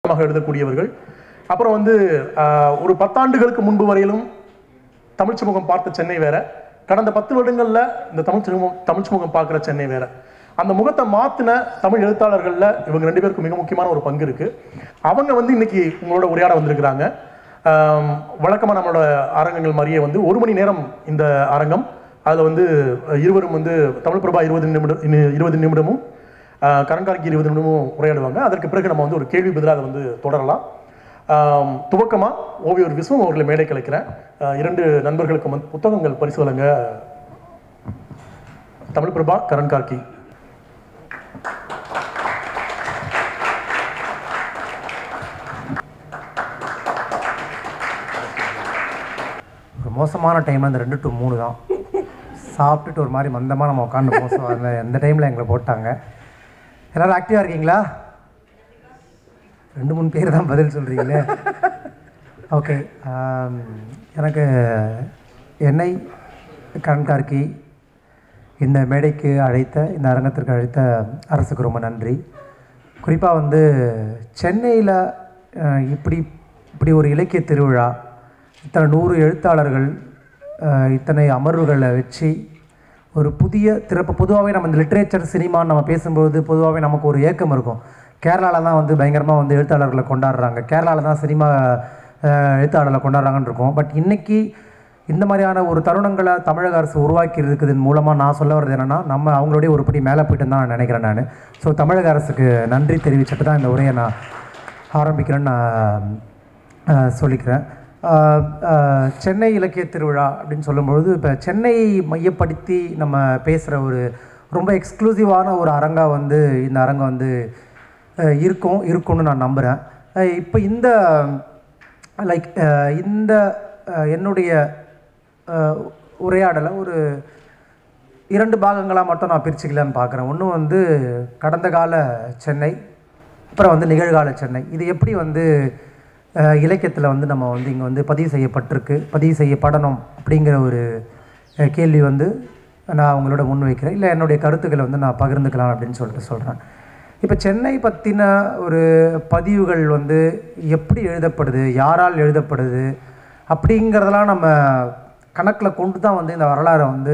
புத்தகமாக எழுதக்கூடியவர்கள் அப்புறம் வந்து ஆஹ், ஒரு பத்தாண்டுகளுக்கு முன்பு வரையிலும் தமிழ் சமூகம் பார்த்த சென்னை வேற கடந்த பத்து வருடங்கள்ல இந்த தமிழ் சமூகம் தமிழ் சமூகம் பார்க்குற சென்னை வேற அந்த முகத்தை மாத்தின தமிழ் எழுத்தாளர்கள்ல இவங்க ரெண்டு பேருக்கும் மிக முக்கியமான ஒரு பங்கு இருக்கு அவங்க வந்து இன்னைக்கு உங்களோட உரையாட வந்திருக்கிறாங்க ஆம், வழக்கமா நம்மளோட அரங்கங்கள் மாதிரியே வந்து ஒரு மணி நேரம் இந்த அரங்கம் அதுல வந்து அஹ், இருவரும் வந்து தமிழ் பிரபா இருபது நிமிடம் இனி- இருபது நிமிடமும் ஆஹ், கரங்கார்கி இருபது நிமிடமும் உரையாடுவாங்க அதற்கு பிறகு நம்ம வந்து ஒரு கேள்வி பதிலாக அதை வந்து தொடரலாம் ஆம், துவக்கமா ஓவியர் விஸ்வம் அவர்களை மேடை கலைக்கிறேன் ஆஹ், இரண்டு நண்பர்களுக்கு வந்து புத்தகங்கள் பரிசு வழங்க தமிழ் பிரபா கரண் கார்கி ஒரு மோசமான டைம் அந்த ரெண்டு டு மூணு தான் சாப்பிட்டுட்டு ஒரு மாதிரி மந்தமாக நம்ம உட்காந்து மோசம் அந்த எந்த டைமில் எங்களை போட்டாங்க எல்லோரும் ஆக்டிவாக இருக்கீங்களா ரெண்டு மூணு பேர் தான் பதில் சொல்கிறீங்களே ஓகே எனக்கு என்னை கண்கார்கி இந்த மேடைக்கு அழைத்த இந்த அரங்கத்திற்கு அழைத்த அரசுக்கு ரொம்ப நன்றி குறிப்பாக வந்து சென்னையில் அஹ், இப்படி இப்படி ஒரு இலக்கிய திருவிழா இத்தனை நூறு எழுத்தாளர்கள் அஹ், இத்தனை அமர்வுகளை வச்சு ஒரு புதிய திறப்பு பொதுவாகவே நம்ம இந்த லிட்ரேச்சர் சினிமான்னு நம்ம பேசும்போது பொதுவாகவே நமக்கு ஒரு ஏக்கம் இருக்கும் கேரளாவில் தான் வந்து பயங்கரமாக வந்து எழுத்தாளர்களை கொண்டாடுறாங்க கேரளாவில் தான் சினிமா அஹ், எழுத்தாளர்களை கொண்டாடுறாங்கன்னு இருக்கும் பட் இன்னைக்கு இந்த மாதிரியான ஒரு தருணங்களை தமிழக அரசு உருவாக்கி இருக்குதன் மூலமாக நான் சொல்ல வர்றது என்னென்னா நம்ம அவங்களுடைய ஒரு படி மேலே போயிட்டு தான் நான் நினைக்கிறேன் நான் ஸோ தமிழக அரசுக்கு நன்றி தெரிவிச்சுட்டு தான் இந்த உரையை நான் ஆரம்பிக்கிறேன்னு நான் அஹ், சொல்லிக்கிறேன் அஹ், அஹ், சென்னை இலக்கிய திருவிழா அப்படின்னு சொல்லும்பொழுது இப்போ சென்னை மையப்படுத்தி நம்ம பேசுகிற ஒரு ரொம்ப எக்ஸ்க்ளூசிவான ஒரு அரங்கா வந்து இந்த அரங்கம் வந்து அஹ், இருக்கும் இருக்கும்னு நான் நம்புகிறேன் இப்போ இந்த லைக் இந்த அஹ், என்னுடைய அஹ், உரையாடலை ஒரு இரண்டு பாகங்களாக மட்டும் நான் பிரிச்சுக்கலான்னு பார்க்குறேன் ஒன்று வந்து கடந்த கால சென்னை அப்புறம் வந்து நிகழ்கால சென்னை இது எப்படி வந்து இலக்கியத்தில் வந்து நம்ம வந்து இங்கே வந்து பதிவு செய்யப்பட்டிருக்கு பதிவு செய்யப்படணும் அப்படிங்கிற ஒரு அஹ், கேள்வி வந்து நான் அவங்களோட முன்வைக்கிறேன் இல்லை என்னுடைய கருத்துக்களை வந்து நான் பகிர்ந்துக்கலாம் அப்படின்னு சொல்லிட்டு சொல்கிறேன் இப்போ சென்னை பற்றின ஒரு பதிவுகள் வந்து எப்படி எழுதப்படுது யாரால் எழுதப்படுது அப்படிங்கிறதெல்லாம் நம்ம கணக்கில் கொண்டு தான் வந்து இந்த வரலாறை வந்து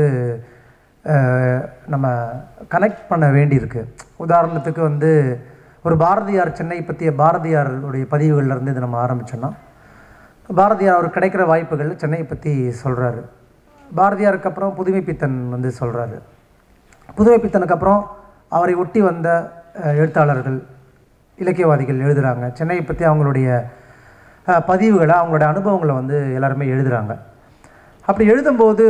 அஹ், நம்ம கனெக்ட் பண்ண வேண்டியிருக்கு உதாரணத்துக்கு வந்து ஒரு பாரதியார் சென்னை பற்றிய பாரதியாருடைய பதிவுகள்ல இருந்து இதை நம்ம ஆரம்பிச்சோன்னா பாரதியார் அவர் கிடைக்கிற வாய்ப்புகளில் சென்னையை பற்றி சொல்கிறாரு பாரதியாருக்கு அப்புறம் புதுமை பித்தன் வந்து சொல்கிறாரு புதுமை பித்தனுக்கு அப்புறம் அவரை ஒட்டி வந்த அஹ், எழுத்தாளர்கள் இலக்கியவாதிகள் எழுதுகிறாங்க சென்னையை பற்றி அவங்களுடைய அஹ், பதிவுகளை அவங்களுடைய அனுபவங்களை வந்து எல்லாருமே எழுதுகிறாங்க அப்படி எழுதும்போது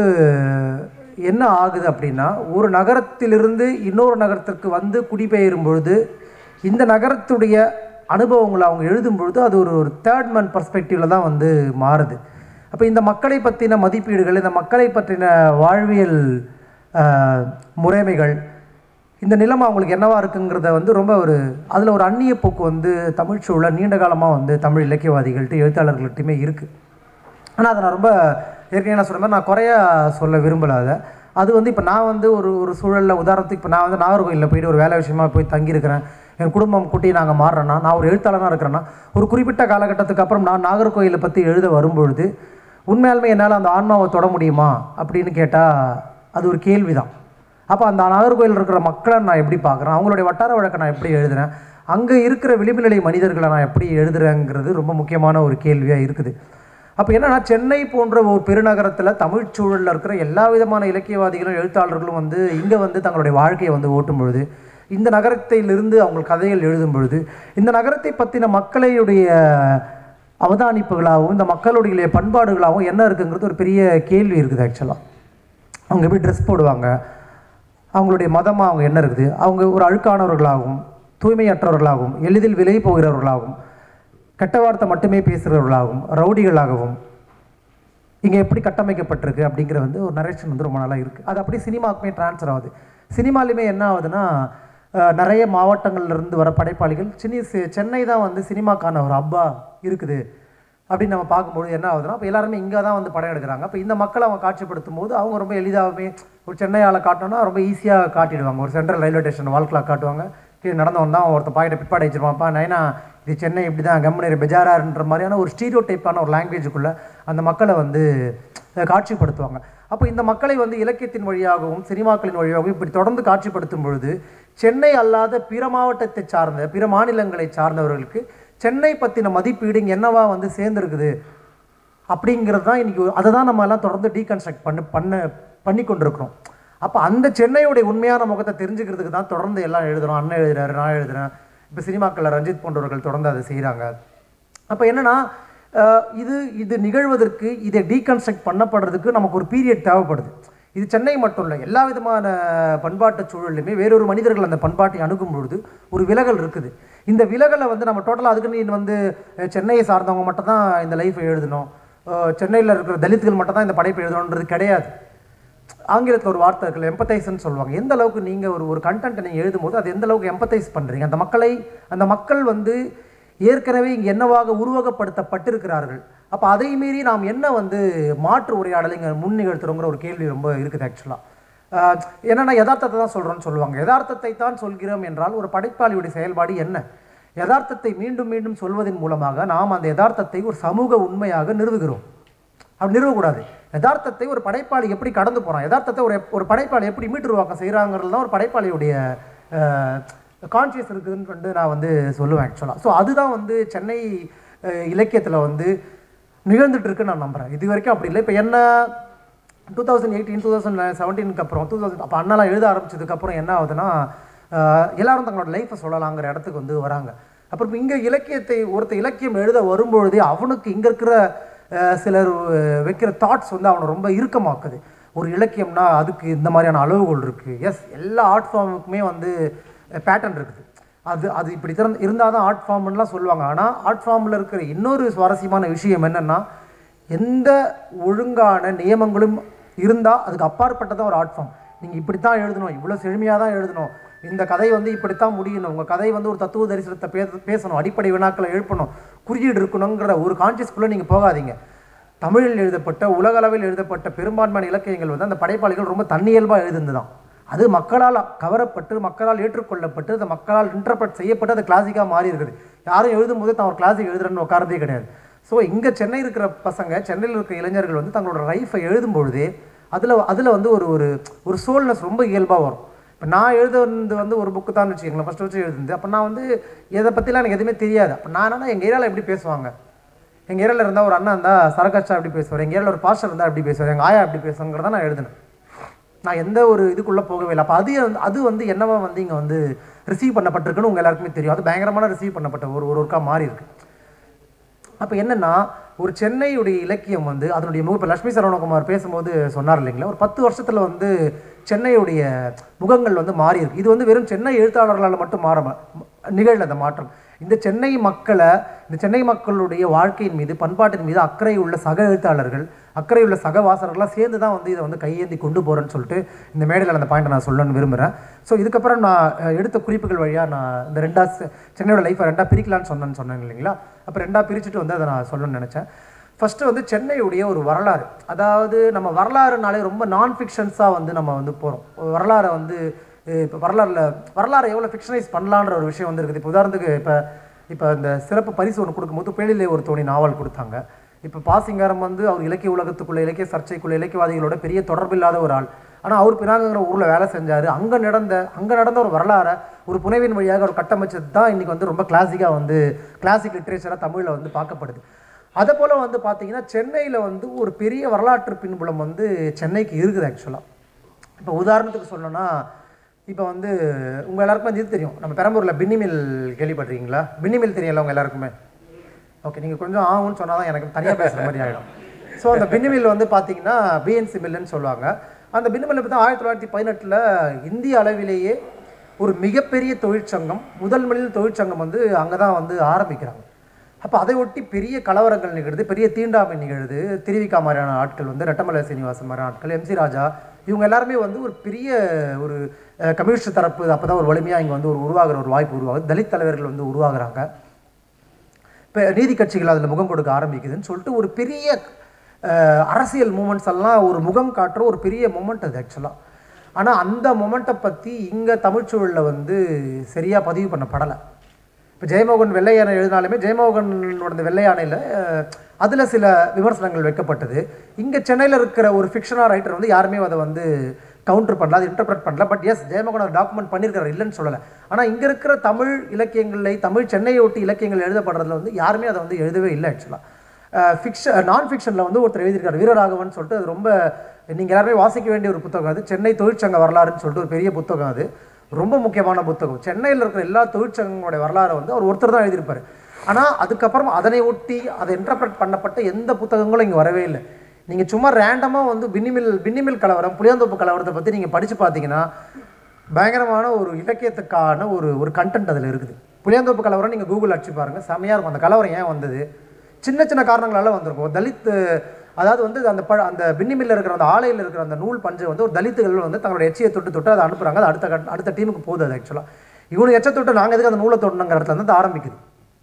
என்ன ஆகுது அப்படின்னா ஒரு நகரத்திலிருந்து இன்னொரு நகரத்திற்கு வந்து குடிபெயரும் பொழுது இந்த நகரத்துடைய அனுபவங்களை அவங்க எழுதும் பொழுது அது ஒரு ஒரு தேர்ட் மேன் பர்ஸ்பெக்டிவில் தான் வந்து மாறுது அப்போ இந்த மக்களை பற்றின மதிப்பீடுகள் இந்த மக்களை பற்றின வாழ்வியல் ஆஹ், முறைமைகள் இந்த நிலம் அவங்களுக்கு என்னவா இருக்குங்கிறத வந்து ரொம்ப ஒரு அதில் ஒரு அந்நிய போக்கு வந்து தமிழ் சூழல் நீண்ட காலமாக வந்து தமிழ் இலக்கியவாதிகள்கிட்ட எழுத்தாளர்கள்ட்டையுமே இருக்குது ஆனால் அதை நான் ரொம்ப ஏற்கனவே நான் சொன்ன மாதிரி நான் குறைய சொல்ல விரும்பல அதை அது வந்து இப்போ நான் வந்து ஒரு ஒரு சூழலில் உதாரணத்துக்கு இப்போ நான் வந்து நாகர்கோயிலில் போயிட்டு ஒரு வேலை விஷயமா போய் தங்கியிருக்கிறேன் என் குடும்பம் குட்டி நாங்கள் மாறுறேன்னா நான் ஒரு எழுத்தாளனாக இருக்கிறேன்னா ஒரு குறிப்பிட்ட காலகட்டத்துக்கு அப்புறம் நான் நாகர்கோயிலை பற்றி எழுத வரும்பொழுது உண்மையாலுமே என்னால் அந்த ஆன்மாவை தொட முடியுமா அப்படின்னு கேட்டால் அது ஒரு கேள்வி தான் அப்போ அந்த நாகர்கோயில் இருக்கிற மக்களை நான் எப்படி பார்க்குறேன் அவங்களுடைய வட்டார வழக்கை நான் எப்படி எழுதுறேன் அங்கே இருக்கிற விளிம்பு நிலை மனிதர்களை நான் எப்படி எழுதுறேங்கிறது ரொம்ப முக்கியமான ஒரு கேள்வியாக இருக்குது அப்போ என்னன்னா சென்னை போன்ற ஒரு பெருநகரத்தில் தமிழ்ச் சூழலில் இருக்கிற எல்லா விதமான இலக்கியவாதிகளும் எழுத்தாளர்களும் வந்து இங்கே வந்து தங்களுடைய வாழ்க்கையை வந்து ஓட்டும் பொழுது இந்த நகரத்திலிருந்து அவங்க கதைகள் எழுதும் பொழுது இந்த நகரத்தை பற்றின மக்களுடைய அவதானிப்புகளாகவும் இந்த மக்களுடைய பண்பாடுகளாகவும் என்ன இருக்குங்கிறது ஒரு பெரிய கேள்வி இருக்குது ஆக்சுவலாக அவங்க எப்படி ட்ரெஸ் போடுவாங்க அவங்களுடைய மதமாக அவங்க என்ன இருக்குது அவங்க ஒரு அழுக்கானவர்களாகவும் தூய்மையற்றவர்களாகவும் எளிதில் விலை போகிறவர்களாகவும் கெட்ட வார்த்தை மட்டுமே பேசுகிறவர்களாகவும் ரவுடிகளாகவும் இங்கே எப்படி கட்டமைக்கப்பட்டிருக்கு அப்படிங்கிற வந்து ஒரு நரேஷன் வந்து ரொம்ப நாளாக இருக்குது அது அப்படியே சினிமாவுக்குமே ட்ரான்ஸ்ஃபர் ஆகுது சினிமாலையுமே என்ன ஆகுதுன்னா அஹ், நிறைய மாவட்டங்கள்ல இருந்து வர படைப்பாளிகள் சினி சி- சென்னை தான் வந்து சினிமாக்கான ஒரு ஹப்பா இருக்குது அப்படின்னு நம்ம பார்க்கும்போது என்ன ஆகுதுன்னா இப்போ எல்லாருமே இங்கே தான் வந்து படம் எடுக்கிறாங்க அப்போ இந்த மக்களை அவங்க காட்சிப்படுத்தும் போது அவங்க ரொம்ப எளிதாகவே ஒரு சென்னையால் காட்டணும்னா ரொம்ப ஈஸியாக காட்டிடுவாங்க ஒரு central railway station wall clock காட்டுவாங்க கீழே நடந்தவன் தான் ஒருத்தன் பாக்கெட்டை பிற்பாடு வச்சிருவான்ப்பா நைனா இது சென்னை இப்படி தான் கம்முனேரி பெஜாரான்ற மாதிரியான ஒரு ஸ்டீரியோ டைப்பான ஒரு லாங்குவேஜுக்குள்ளே அந்த மக்களை வந்து அஹ், காட்சிப்படுத்துவாங்க அப்போ இந்த மக்களை வந்து இலக்கியத்தின் வழியாகவும் சினிமாக்களின் வழியாகவும் இப்படி தொடர்ந்து காட்சிப்படுத்தும் பொழுது சென்னை அல்லாத பிற மாவட்டத்தை சார்ந்த பிற மாநிலங்களை சார்ந்தவர்களுக்கு சென்னை பற்றின மதிப்பீடு இங்க என்னவா வந்து சேர்ந்துருக்குது அப்படிங்கிறது தான் இன்றைக்கி அதை தான் நம்ம எல்லாம் தொடர்ந்து டீகன்ஸ்ட்ரக்ட் பண்ண பண்ண பண்ணி கொண்டிருக்கிறோம் அப்போ அந்த சென்னையுடைய உண்மையான முகத்தை தெரிஞ்சுக்கிறதுக்கு தான் தொடர்ந்து எல்லாம் எழுதுறோம் அண்ணன் எழுதுறாரு நான் எழுதுறேன் இப்போ சினிமாக்களில் ரஞ்சித் போன்றவர்கள் தொடர்ந்து அதை செய்கிறாங்க அப்போ என்னன்னா அஹ், இது இது நிகழ்வதற்கு இதை டீகன்ஸ்ட்ரக்ட் பண்ணப்படுறதுக்கு நமக்கு ஒரு பீரியட் தேவைப்படுது இது சென்னை மட்டும் இல்லை எல்லா விதமான பண்பாட்டு சூழல்லையுமே வேறொரு மனிதர்கள் அந்த பண்பாட்டை அணுகும் பொழுது ஒரு விலகல் இருக்குது இந்த விலகலை வந்து நம்ம டோட்டலாக அதுக்கு நீ வந்து அஹ், சென்னையை சார்ந்தவங்க மட்டும் தான் இந்த லைஃப்பை எழுதணும் சென்னையில் இருக்கிற தலித்துகள் மட்டும் தான் இந்த படைப்பை எழுதணுன்றது கிடையாது ஆங்கிலத்தில் ஒரு வார்த்தை இருக்குல்ல எம்பத்தைஸ்ன்னு சொல்லுவாங்க எந்த அளவுக்கு நீங்கள் ஒரு ஒரு கண்டென்ட்டை நீங்கள் எழுதும்போது அது எந்த அளவுக்கு எம்பத்தைஸ் பண்ணுறீங்க அந்த மக்களை அந்த மக்கள் வந்து ஏற்கனவே இங்கே என்னவாக உருவகப்படுத்தப்பட்டிருக்கிறார்கள் அப்போ அதை மீறி நாம் என்ன வந்து மாற்று உரையாடலை இங்கே முன் நிகழ்த்துறோங்கிற ஒரு கேள்வி ரொம்ப இருக்குது ஆக்சுவலாக என்னென்னா யதார்த்தத்தை தான் சொல்கிறோன்னு சொல்லுவாங்க யதார்த்தத்தை தான் சொல்கிறோம் என்றால் ஒரு படைப்பாளியுடைய செயல்பாடு என்ன யதார்த்தத்தை மீண்டும் மீண்டும் சொல்வதன் மூலமாக நாம் அந்த யதார்த்தத்தை ஒரு சமூக உண்மையாக நிறுவுகிறோம் அப்படி நிறுவக்கூடாது யதார்த்தத்தை ஒரு படைப்பாளி எப்படி கடந்து போகிறான் யதார்த்தத்தை ஒரு ஒரு படைப்பாளி எப்படி மீட்டுருவாக்கம் செய்கிறாங்கிறது தான் ஒரு படைப்பாளியுடைய கான்சியஸ் இருக்குதுன்னு வந்து நான் வந்து சொல்லுவேன் ஆக்சுவலாக ஸோ அதுதான் வந்து சென்னை இலக்கியத்தில் வந்து நிகழ்ந்துட்டு இருக்குன்னு நான் நம்புகிறேன் இது வரைக்கும் அப்படி இல்லை இப்போ என்ன two thousand eighteen two thousand செவன்டீனுக்கு அப்புறம் டூ தௌசண்ட் அப்போ அண்ணாலாம் எழுத ஆரம்பிச்சதுக்கப்புறம் என்ன ஆகுதுன்னா அஹ், எல்லாரும் தங்களோட லைஃப்பை சொல்லலாங்கிற இடத்துக்கு வந்து வராங்க அப்புறம் இங்கே இலக்கியத்தை ஒருத்தர் இலக்கியம் எழுத வரும்பொழுதே அவனுக்கு இங்கே இருக்கிற அஹ், சிலர் அஹ், வைக்கிற தாட்ஸ் வந்து அவனை ரொம்ப இறுக்கமாக்குது ஒரு இலக்கியம்னா அதுக்கு இந்த மாதிரியான அளவுகோல் இருக்குது எஸ் எல்லா ஆர்ட் ஃபார்முக்குமே வந்து பேட்டர்ன் இருக்குது அது அது இப்படி திறந்து இருந்தால் தான் ஆர்ட் ஃபார்ம்லாம் சொல்லுவாங்க ஆனால் ஆர்ட் ஃபார்மில் இருக்கிற இன்னொரு சுவாரஸ்யமான விஷயம் என்னென்னா எந்த ஒழுங்கான நியமங்களும் இருந்தால் அதுக்கு அப்பாற்பட்டதான் ஒரு ஆர்ட் ஃபார்ம் நீங்கள் இப்படி தான் எழுதணும் இவ்வளோ செழுமையாக தான் எழுதணும் இந்த கதை வந்து இப்படித்தான் முடியணும் உங்கள் கதை வந்து ஒரு தத்துவ தரிசனத்தை பே பேசணும் அடிப்படை வினாக்களை எழுப்பணும் குறியீடு இருக்கணுங்கிற ஒரு கான்சியஸ்குள்ளே நீங்கள் போகாதீங்க தமிழில் எழுதப்பட்ட உலகளவில் எழுதப்பட்ட பெரும்பான்மையான இலக்கியங்கள் வந்து அந்த படைப்பாளிகள் ரொம்ப தன்னியல்பாக எழுதுனது தான் அது மக்களால் கவரப்பட்டு மக்களால் ஏற்றுக்கொள்ளப்பட்டு அந்த மக்களால் இன்டர்பிரட் செய்யப்பட்டு அது கிளாசிக்காக மாறி இருக்குது யாரும் எழுதும்போது தான் ஒரு கிளாசிக் எழுதுறேன்னு உட்காரதே கிடையாது ஸோ இங்கே சென்னை இருக்கிற பசங்க சென்னையில் இருக்கிற இளைஞர்கள் வந்து தங்களோட லைஃப்பை எழுதும் பொழுதே அதில் அதில் வந்து ஒரு ஒரு ஒரு சோல்னஸ் ரொம்ப இயல்பாக வரும் இப்போ நான் எழுதுறது வந்து ஒரு புக்கு தான் வச்சுக்கோங்களேன் ஃபஸ்ட்டு வச்சு எழுதுந்து அப்போ நான் வந்து இதை பற்றிலாம் எனக்கு எதுவுமே தெரியாது அப்போ நான் என்னன்னா எங்கள் ஏரியாவில் எப்படி பேசுவாங்க எங்கள் ஏரியாவில் இருந்தால் ஒரு அண்ணா இருந்தால் சரக்காச்சா அப்படி பேசுவார் எங்கள் ஏரியாவில் ஒரு பாஸ்டர் இருந்தால் அப்படி பேசுவார் எங்கள் ஆயா அப்படி பேசுங்கிறத நான் எழுதினேன் நான் எந்த ஒரு இதுக்குள்ளே போகவே இல்லை அப்போ அது வந்து- அது வந்து என்னவா வந்து இங்கே வந்து ரிசீவ் பண்ணப்பட்டிருக்குன்னு உங்கள் எல்லாருக்குமே தெரியும் அது பயங்கரமான ரிசீவ் பண்ணப்பட்ட ஒரு ஒரு ஒர்க்காக மாறி இருக்கு அப்போ என்னன்னா ஒரு சென்னையுடைய இலக்கியம் வந்து அதனுடைய முக இப்போ லட்சுமி சரவணகுமார் பேசும்போது சொன்னார் இல்லைங்களா ஒரு பத்து வருஷத்தில் வந்து சென்னையுடைய முகங்கள் வந்து மாறி இருக்கு இது வந்து வெறும் சென்னை எழுத்தாளர்களால் மட்டும் மாற நிகழல அந்த மாற்றம் இந்த சென்னை மக்களை இந்த சென்னை மக்களுடைய வாழ்க்கையின் மீது பண்பாட்டின் மீது அக்கறை உள்ள சக எழுத்தாளர்கள் அக்கறை உள்ள சக வாசகர்கள்லாம் சேர்ந்து தான் வந்து இதை வந்து கையேந்தி கொண்டு போகிறேன்னு சொல்லிட்டு இந்த மேடையில் அந்த பாயிண்ட்டை நான் சொல்லணும்னு விரும்புகிறேன் ஸோ இதுக்கப்புறம் நான் அஹ், எடுத்த குறிப்புகள் வழியாக நான் இந்த ரெண்டா செ- சென்னையோட லைஃப்பை ரெண்டாக பிரிக்கலான்னு சொன்னேன்னு சொன்னேன் இல்லைங்களா அப்போ ரெண்டாக பிரிச்சுட்டு வந்து அதை நான் சொல்லணும்னு நினச்சேன் ஃபஸ்ட்டு வந்து சென்னையுடைய ஒரு வரலாறு அதாவது நம்ம வரலாறுனாலே ரொம்ப நான் ஃபிக்ஷன்ஸாக வந்து நம்ம வந்து போகிறோம் வரலாறை வந்து இப்போ வரலாறுல வரலாறை எவ்வளோ ஃபிக்ஷனைஸ் பண்ணலான்ற ஒரு விஷயம் வந்து இருக்குது இப்போ உதாரணத்துக்கு இப்போ இப்போ இந்த சிறப்பு பரிசு ஒன்று கொடுக்கும்போது பேழிலே ஒரு தோணி நாவல் கொடுத்தாங்க இப்போ பாசிங்காரம் வந்து அவர் இலக்கிய உலகத்துக்குள்ள இலக்கிய சர்ச்சைக்குள்ள இலக்கியவாதிகளோட பெரிய தொடர்பில்லாத ஒரு ஆள் ஆனால் அவர் பினாங்குங்கிற ஊரில் வேலை செஞ்சார் அங்கே நடந்த அங்கே நடந்த ஒரு வரலாறை ஒரு புனைவின் வழியாக அவர் கட்டமைச்சது தான் இன்றைக்கி வந்து ரொம்ப கிளாசிக்காக வந்து கிளாசிக் லிட்ரேச்சராக தமிழில் வந்து பார்க்கப்படுது அதே போல் வந்து பார்த்தீங்கன்னா சென்னையில் வந்து ஒரு பெரிய வரலாற்று பின்புலம் வந்து சென்னைக்கு இருக்குது ஆக்சுவலாக இப்போ உதாரணத்துக்கு சொல்லணும்னா இப்போ வந்து உங்கள் எல்லாருக்குமே இது தெரியும் நம்ம பெரம்பூரில் பின்னிமில் கேள்விப்பட்டிருக்கீங்களா பின்னிமில் தெரியல உங்கள் எல்லாருக்குமே ஓகே நீங்கள் கொஞ்சம் ஆகும்னு சொன்னால் தான் எனக்கு தனியாக பேசுகிற மாதிரி ஆகிடும் ஸோ அந்த பின்னிமில் வந்து பார்த்தீங்கன்னா பிஎன்சி மில்லுன்னு சொல்லுவாங்க அந்த பின்னிமில் பற்றி ஆயிரத்தி தொள்ளாயிரத்தி பதினெட்டில் இந்திய அளவிலேயே ஒரு மிகப்பெரிய தொழிற்சங்கம் முதல் முதலில் தொழிற்சங்கம் வந்து அங்கே தான் வந்து ஆரம்பிக்கிறாங்க அப்போ அதை ஒட்டி பெரிய கலவரங்கள் நிகழுது பெரிய தீண்டாமை நிகழுது திருவிக்கா மாதிரியான ஆட்கள் வந்து ரெட்டமலை சீனிவாசன் மாதிரியான ஆட்கள் எம்சி ராஜா இவங்க எல்லாருமே வந்து ஒரு பெரிய ஒரு அஹ், கம்யூனிஸ்ட் தரப்பு அப்போ தான் ஒரு வலிமையாக இங்கே வந்து ஒரு உருவாகிற ஒரு வாய்ப்பு உருவாகுது தலித் தலைவர்கள் வந்து உருவாகுறாங்க இப்போ நீதி கட்சிகள் அதில் முகம் கொடுக்க ஆரம்பிக்குதுன்னு சொல்லிட்டு ஒரு பெரிய அஹ், அரசியல் மூமெண்ட்ஸ் எல்லாம் ஒரு முகம் காட்டுற ஒரு பெரிய மூமெண்ட் அது ஆக்சுவலாக ஆனால் அந்த மொமெண்ட்டை பற்றி இங்கே தமிழ்ச்சூழலில் வந்து சரியாக பதிவு பண்ணப்படலை இப்போ ஜெயமோகன் வெள்ளை யானை எழுதினாலுமே ஜெயமோகனோட இந்த வெள்ளை யானையில் அதில் சில விமர்சனங்கள் வைக்கப்பட்டது இங்கே சென்னையில் இருக்கிற ஒரு ஃபிக்ஷனாக ரைட்டர் வந்து யாருமே அதை வந்து கவுண்டர் பண்ணல அது இன்டர்பிரட் பண்ணல பட் எஸ் ஜெயமோகன் அதை டாக்குமெண்ட் பண்ணியிருக்காரு இல்லைன்னு சொல்லலை ஆனால் இங்கே இருக்கிற தமிழ் இலக்கியங்களை தமிழ் சென்னையை ஒட்டி இலக்கியங்கள் எழுதப்படுறதுல வந்து யாருமே அதை வந்து எழுதவே இல்லை ஆக்சுவலாக ஃபிக்ஷன் நான் ஃபிக்ஷனில் வந்து ஒருத்தர் எழுதியிருக்காரு வீரராகவன் சொல்லிட்டு அது ரொம்ப நீங்கள் எல்லாருமே வாசிக்க வேண்டிய ஒரு புத்தகம் அது சென்னை தொழிற்சங்க வரலாறுன்னு சொல்லிட்டு ஒரு பெரிய புத்தகம் அது ரொம்ப முக்கியமான புத்தகம் சென்னையில் இருக்கிற எல்லா தொழிற்சங்கங்களுடைய வரலாறை வந்து அவர் ஒருத்தர் தான் எழுதியிருப்பார் ஆனால் அதுக்கப்புறம் அதனை ஒட்டி அதை இன்டர்பிரட் பண்ணப்பட்ட எந்த புத்தகங்களும் இங்கே வரவே இல்லை நீங்கள் சும்மா ரேண்டமாக வந்து பின்னிமில் பின்னிமில் கலவரம் புளியாந்தோப்பு கலவரத்தை பற்றி நீங்கள் படித்து பார்த்தீங்கன்னா பயங்கரமான ஒரு இலக்கியத்துக்கான ஒரு ஒரு கண்டென்ட் அதில் இருக்குது புளியாந்தோப்பு கலவரம் நீங்கள் கூகுள் அடிச்சு பாருங்கள் செமையாக இருக்கும் அந்த கலவரம் ஏன் வந்தது சின்ன சின்ன காரணங்களால வந்திருக்கும் தலித் அதாவது வந்து அந்த ப அந்த பின்னிமில்ல இருக்கிற அந்த ஆலையில் இருக்கிற அந்த நூல் பஞ்சு வந்து ஒரு தலித்துகள் வந்து தங்களோட எச்சியை தொட்டு தொட்டு அதை அனுப்புகிறாங்க அது அடுத்த கட்ட- அடுத்த டீமுக்கு போகுது அது ஆக்சுவலாக இவனுக்கு எச்ச தொட்டு நாங்கள் எதுக்கு அந்த நூலை தொடணுங்கிற இடத்துல வந்து அது ஆரம்பிக்குது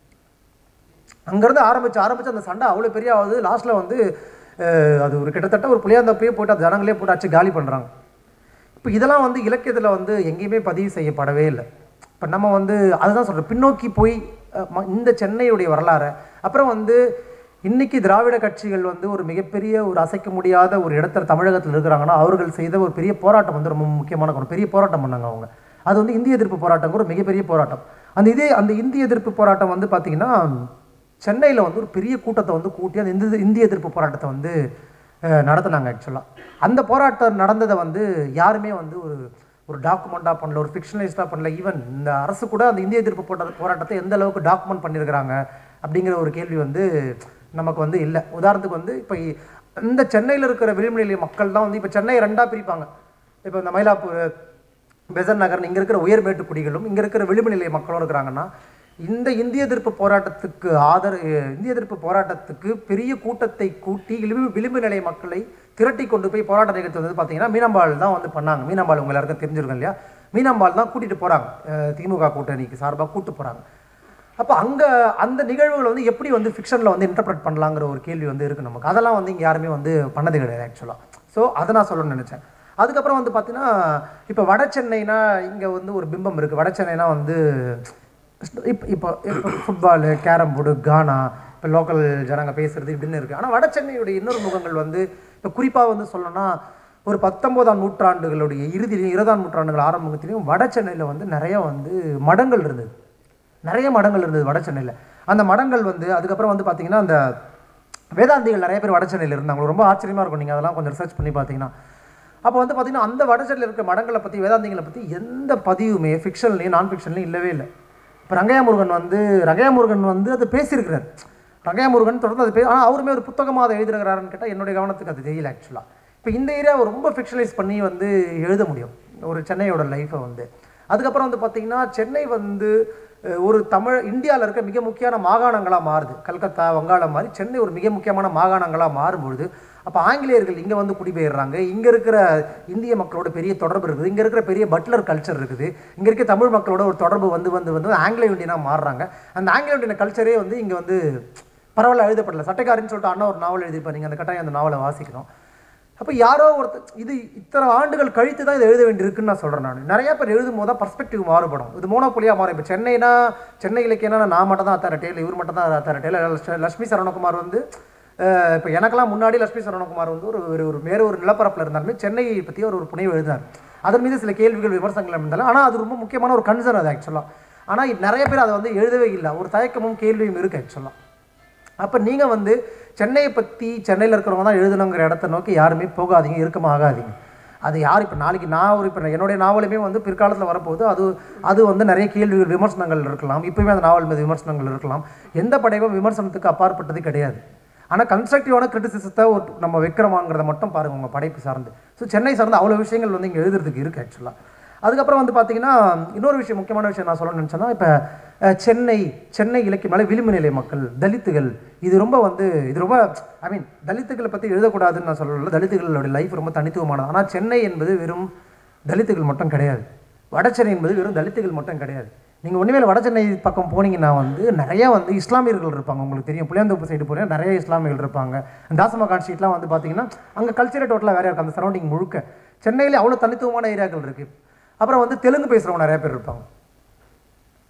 அங்கேருந்து ஆரம்பிச்சு ஆரம்பிச்சு அந்த சண்டை அவ்வளோ பெரிய ஆகுது லாஸ்ட்டில் வந்து அஹ், அது ஒரு கிட்டத்தட்ட ஒரு புளியாந்தப்பையே போட்டு அந்த ஜனங்களே போட்டு அடிச்சு காலி பண்ணுறாங்க இப்போ இதெல்லாம் வந்து இலக்கியத்தில் வந்து எங்கேயுமே பதிவு செய்யப்படவே இல்லை இப்போ நம்ம வந்து அதுதான் சொல்கிறேன் பின்னோக்கி போய் அஹ், ம- இந்த சென்னையுடைய வரலாறை அப்புறம் வந்து இன்னைக்கு திராவிட கட்சிகள் வந்து ஒரு மிகப்பெரிய ஒரு அசைக்க முடியாத ஒரு இடத்துல தமிழகத்தில் இருக்கிறாங்கன்னா அவர்கள் செய்த ஒரு பெரிய போராட்டம் வந்து ரொம்ப முக்கியமான ஒரு பெரிய போராட்டம் பண்ணாங்க அவங்க அது வந்து இந்திய எதிர்ப்பு போராட்டம் ஒரு மிகப்பெரிய போராட்டம் அந்த இதே அந்த இந்திய எதிர்ப்பு போராட்டம் வந்து பார்த்திங்கன்னா சென்னையில் வந்து ஒரு பெரிய கூட்டத்தை வந்து கூட்டி அந்த இந்திய இந்திய எதிர்ப்பு போராட்டத்தை வந்து அஹ், நடத்துனாங்க ஆக்சுவலாக அந்த போராட்டம் நடந்ததை வந்து யாருமே வந்து ஒரு ஒரு டாக்குமெண்ட்டாக பண்ணல ஒரு ஃபிக்ஷனலிஸ்டாக பண்ணல ஈவன் இந்த அரசு கூட அந்த இந்திய எதிர்ப்பு போட்ட போராட்டத்தை எந்த அளவுக்கு டாக்குமெண்ட் பண்ணியிருக்கிறாங்க அப்படிங்கிற ஒரு கேள்வி வந்து நமக்கு வந்து இல்லை உதாரணத்துக்கு வந்து இப்போ இந்த சென்னையில் இருக்கிற விளிம்பு மக்கள் தான் வந்து இப்போ சென்னையை ரெண்டாக பிரிப்பாங்க இப்போ இந்த மயிலாப்பூர் பெசன் நகர் இங்கே இருக்கிற உயர்மேட்டு குடிகளும் இங்கே இருக்கிற விளிம்பு நிலைய மக்களும் இருக்கிறாங்கன்னா இந்த இந்திய எதிர்ப்பு போராட்டத்துக்கு ஆதர இந்திய எதிர்ப்பு போராட்டத்துக்கு பெரிய கூட்டத்தை கூட்டி விளிம்பு விளிம்பு நிலைய மக்களை திரட்டி கொண்டு போய் போராட்டம் நிகழ்த்து வந்து பார்த்தீங்கன்னா மீனம்பாள் தான் வந்து பண்ணாங்க மீனம்பாள் உங்க எல்லாருக்கும் தெரிஞ்சிருக்கும் இல்லையா மீனம்பாள் தான் கூட்டிகிட்டு போகிறாங்க திமுக கூட்டணிக்கு சார்பாக கூட்டு போகிறாங்க அப்போ அங்கே அந்த நிகழ்வுகளை வந்து எப்படி வந்து ஃபிக்ஷனில் வந்து இன்டர்பிரட் பண்ணலாங்கிற ஒரு கேள்வி வந்து இருக்குது நமக்கு அதெல்லாம் வந்து இங்கே யாருமே வந்து பண்ணது கிடையாது ஆக்சுவலாக ஸோ அதை நான் சொல்லணும்னு நினச்சேன் அதுக்கப்புறம் வந்து பார்த்தீங்கன்னா இப்போ வட சென்னைனா இங்கே வந்து ஒரு பிம்பம் இருக்குது வட சென்னைனா வந்து இப்போ இப்போ இப்போ ஃபுட்பாலு கேரம் போர்டு கானா இப்போ லோக்கல் ஜனங்க பேசுறது இப்படின்னு இருக்குது ஆனால் வட சென்னையுடைய இன்னொரு முகங்கள் வந்து இப்போ குறிப்பாக வந்து சொல்லணும்னா ஒரு பத்தொம்போதாம் நூற்றாண்டுகளுடைய இறுதியிலையும் இருபதாம் நூற்றாண்டுகள் ஆரம்பத்திலையும் வட சென்னையில் வந்து நிறைய வந்து மடங்கள் இருந்தது நிறைய மடங்கள் இருந்தது வட சென்னையில் அந்த மடங்கள் வந்து அதுக்கப்புறம் வந்து பார்த்தீங்கன்னா அந்த வேதாந்திகள் நிறைய பேர் வட சென்னையில் இருந்தாங்க ரொம்ப ஆச்சரியமாக இருக்கும் நீங்கள் அதெல்லாம் கொஞ்சம் ரிசர்ச் பண்ணி பார்த்தீங்கன்னா அப்போ வந்து பார்த்தீங்கன்னா அந்த வட சென்னையில் இருக்க மடங்களை பற்றி வேதாந்திகளை பற்றி எந்த பதிவுமே ஃபிக்ஷன்லையும் நான் ஃபிக்ஷன்லையும் இல்லவே இல்லை இப்போ ரங்கையா முருகன் வந்து ரங்கையா முருகன் வந்து அது பேசியிருக்கிறார் ரங்கையா முருகன் தொடர்ந்து அது பே ஆனால் அவருமே ஒரு புத்தகமாக அதை எழுதிருக்கிறாருன்னு கேட்டால் என்னுடைய கவனத்துக்கு அது தெரியல ஆக்சுவலாக இப்போ இந்த ஏரியாவை ரொம்ப ஃபிக்ஷனலைஸ் பண்ணி வந்து எழுத முடியும் ஒரு சென்னையோட லைஃப்பை வந்து அதுக்கப்புறம் வந்து பார்த்தீங்கன்னா சென்னை வந்து அஹ், ஒரு தமிழ் இந்தியாவில் இருக்க மிக முக்கியமான மாகாணங்களாக மாறுது கல்கத்தா வங்காளம் மாதிரி சென்னை ஒரு மிக முக்கியமான மாகாணங்களாக மாறும்பொழுது அப்போ ஆங்கிலேயர்கள் இங்கே வந்து குடிபெயர்றாங்க இங்கே இருக்கிற இந்திய மக்களோட பெரிய தொடர்பு இருக்குது இங்கே இருக்கிற பெரிய பட்லர் கல்ச்சர் இருக்குது இங்கே இருக்க தமிழ் மக்களோட ஒரு தொடர்பு வந்து வந்து வந்து ஆங்கிலோ இந்தியனாக மாறுறாங்க அந்த ஆங்கிலோ இந்தியன் கல்ச்சரே வந்து இங்கே வந்து பரவாயில்ல எழுதப்படல சட்டைக்காரன்னு சொல்லிட்டு அண்ணா ஒரு நாவல் எழுதியிருப்பார் நீங்கள் அந்த கட்டாயம் அந்த நாவலை வாசிக்கணும் அப்போ யாரோ ஒருத்தர் இது இத்தனை ஆண்டுகள் கழித்து தான் இதை எழுத வேண்டியிருக்குன்னு நான் சொல்கிறேன் நான் நிறைய பேர் எழுதும் போது தான் பர்ஸ்பெக்டிவ் மாறுபடும் இது மோனோபொலியாக மாறும் இப்போ சென்னைனா சென்னை இலக்கியம்னா நான் மட்டும் தான் அத்தாரிட்டே இல்லை இவர் மட்டும் தான் அத்தாரிட்டே இல்லை லட்சுமி சரவணகுமார் வந்து அஹ், இப்போ எனக்கெல்லாம் முன்னாடி லட்சுமி சரவணகுமார் வந்து ஒரு ஒரு ஒரு வேறு ஒரு நிலப்பரப்பில் இருந்தாலுமே சென்னையை பற்றி ஒரு ஒரு புனைவு எழுதினார் அதன் மீது சில கேள்விகள் விமர்சனங்கள் இருந்தாலும் ஆனால் அது ரொம்ப முக்கியமான ஒரு கன்சர்ன் அது ஆக்சுவலாக ஆனால் நிறைய பேர் அதை வந்து எழுதவே இல்லை ஒரு தயக்கமும் கேள்வியும் இருக்குது ஆக்சுவலாக அப்போ நீங்கள் வந்து சென்னையை பற்றி சென்னையில் இருக்கிறவங்க தான் எழுதணுங்கிற இடத்த நோக்கி யாருமே போகாதீங்க இருக்கமா ஆகாதீங்க அது யார் இப்போ நாளைக்கு நான் ஒரு இப்போ என்னுடைய நாவலுமே வந்து பிற்காலத்தில் வரப்போகுது அது அது வந்து நிறைய கேள்விகள் விமர்சனங்கள் இருக்கலாம் இப்போவே அந்த நாவல் மீது விமர்சனங்கள் இருக்கலாம் எந்த படையும் விமர்சனத்துக்கு அப்பாற்பட்டது கிடையாது ஆனால் கன்ஸ்ட்ரக்டிவான கிரிட்டிசிசத்தை ஒரு நம்ம வைக்கிறோமாங்கிறத மட்டும் பாருங்கள் உங்கள் படைப்பு சார்ந்து ஸோ சென்னை சார்ந்து அவ்வளோ விஷயங்கள் வந்து இங்கே எழுதுறதுக்கு இருக்குது ஆக்சுவலாக அதுக்கப்புறம் வந்து பார்த்தீங்கன்னா இன்னொரு விஷயம் முக்கியமான விஷயம் நான் சொல்லணும்னு நினச்சேன்னா இப்போ அஹ், சென்னை சென்னை இலக்கியமலை விளிம்பு நிலை மக்கள் தலித்துகள் இது ரொம்ப வந்து இது ரொம்ப ஐ மீன் தலித்துகளை பற்றி எழுதக்கூடாதுன்னு நான் சொல்லல தலித்துகளோட லைஃப் ரொம்ப தனித்துவமானது ஆனால் சென்னை என்பது வெறும் தலித்துகள் மட்டும் கிடையாது வடசென்னை என்பது வெறும் தலித்துகள் மட்டும் கிடையாது நீங்கள் ஒன்றுமே வடசென்னை பக்கம் போனீங்கன்னா வந்து நிறைய வந்து இஸ்லாமியர்கள் இருப்பாங்க உங்களுக்கு தெரியும் புளியாந்தோப்பு சைடு போனீங்கன்னா நிறைய இஸ்லாமியர்கள் இருப்பாங்க தாசமகான் ஸ்ட்ரீட்லாம் வந்து பார்த்தீங்கன்னா அங்கே கல்ச்சரே டோட்டலாக வேறையாக இருக்கும் அந்த சரௌண்டிங் முழுக்க சென்னையிலே அவ்வளோ தனித்துவமான ஏரியாக்கள் இருக்குது அப்புறம் வந்து தெலுங்கு பேசுகிறவங்க நிறைய பேர் இருப்பாங்க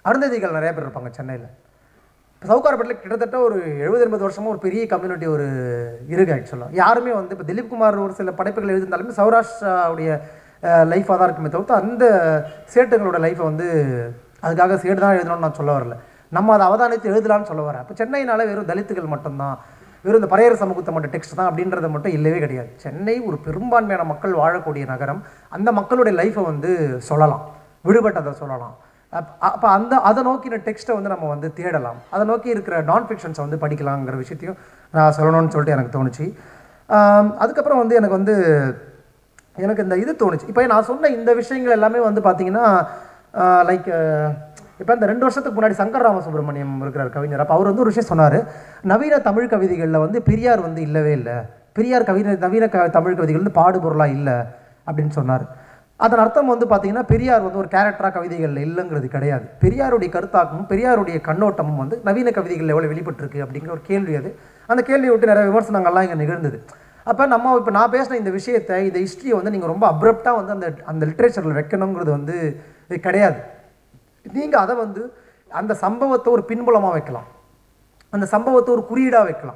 அருந்ததிகள் நிறைய பேர் இருப்பாங்க சென்னையில் இப்போ சவுகார்பேட்டில் கிட்டத்தட்ட ஒரு எழுபது எண்பது வருஷமாக ஒரு பெரிய கம்யூனிட்டி ஒரு இருக்கு ஆக்சுவலாக யாருமே வந்து இப்போ திலீப் குமார் ஒரு சில படைப்புகள் எழுதியிருந்தாலுமே சௌராஷ்டிராவுடைய லைஃபாக தான் இருக்குமே தவிர்த்து அந்த சேட்டுங்களோட லைஃப்பை வந்து அதுக்காக சேடு தான் எழுதணும்னு நான் சொல்ல வரல நம்ம அதை அவதானித்து எழுதலாம்னு சொல்ல வரேன் அப்போ சென்னைனால வெறும் தலித்துகள் மட்டும்தான் வெறும் இந்த பறையர் சமூகத்தை மட்டும் டெக்ஸ்ட் தான் அப்படின்றது மட்டும் இல்லவே கிடையாது சென்னை ஒரு பெரும்பான்மையான மக்கள் வாழக்கூடிய நகரம் அந்த மக்களுடைய லைஃப்பை வந்து சொல்லலாம் விடுபட்டதை சொல்லலாம் அப்போ அந்த அதை நோக்கின டெக்ஸ்ட்டை வந்து நம்ம வந்து தேடலாம் அதை நோக்கி இருக்கிற நான் ஃபிக்ஷன்ஸை வந்து படிக்கலாங்கிற விஷயத்தையும் நான் சொல்லணும்னு சொல்லிட்டு எனக்கு தோணுச்சு ஆம், அதுக்கப்புறம் வந்து எனக்கு வந்து எனக்கு இந்த இது தோணுச்சு இப்போ நான் சொன்ன இந்த விஷயங்கள் எல்லாமே வந்து பார்த்தீங்கன்னா லைக் இப்போ இந்த ரெண்டு வருஷத்துக்கு முன்னாடி சங்கர் ராமசுப்ரமணியம் இருக்கிறார் கவிஞர் அப்போ அவர் வந்து ஒரு விஷயம் சொன்னார் நவீன தமிழ் கவிதைகளில் வந்து பெரியார் வந்து இல்லவே இல்லை பெரியார் கவிஞர் நவீன க தமிழ் கவிதைகள் வந்து பாடுபொருளாக இல்லை அப்படின்னு சொன்னார் அதன் அர்த்தம் வந்து பார்த்தீங்கன்னா பெரியார் வந்து ஒரு கேரக்டராக கவிதைகளில் இல்லைங்கிறது கிடையாது பெரியாருடைய கருத்தாக்கமும் பெரியாருடைய கண்ணோட்டமும் வந்து நவீன கவிதைகளில் எவ்வளோ வெளிப்பட்டிருக்கு அப்படிங்கிற ஒரு கேள்வி அது அந்த கேள்வியை விட்டு நிறைய விமர்சனங்கள்லாம் இங்கே நிகழ்ந்தது அப்போ நம்ம இப்போ நான் பேசின இந்த விஷயத்தை இந்த ஹிஸ்ட்ரியை வந்து நீங்கள் ரொம்ப அப்ரப்டாக வந்து அந்த அந்த லிட்ரேச்சரில் வைக்கணுங்கிறது வந்து இது கிடையாது நீங்கள் அதை வந்து அந்த சம்பவத்தை ஒரு பின்புலமாக வைக்கலாம் அந்த சம்பவத்தை ஒரு குறியீடாக வைக்கலாம்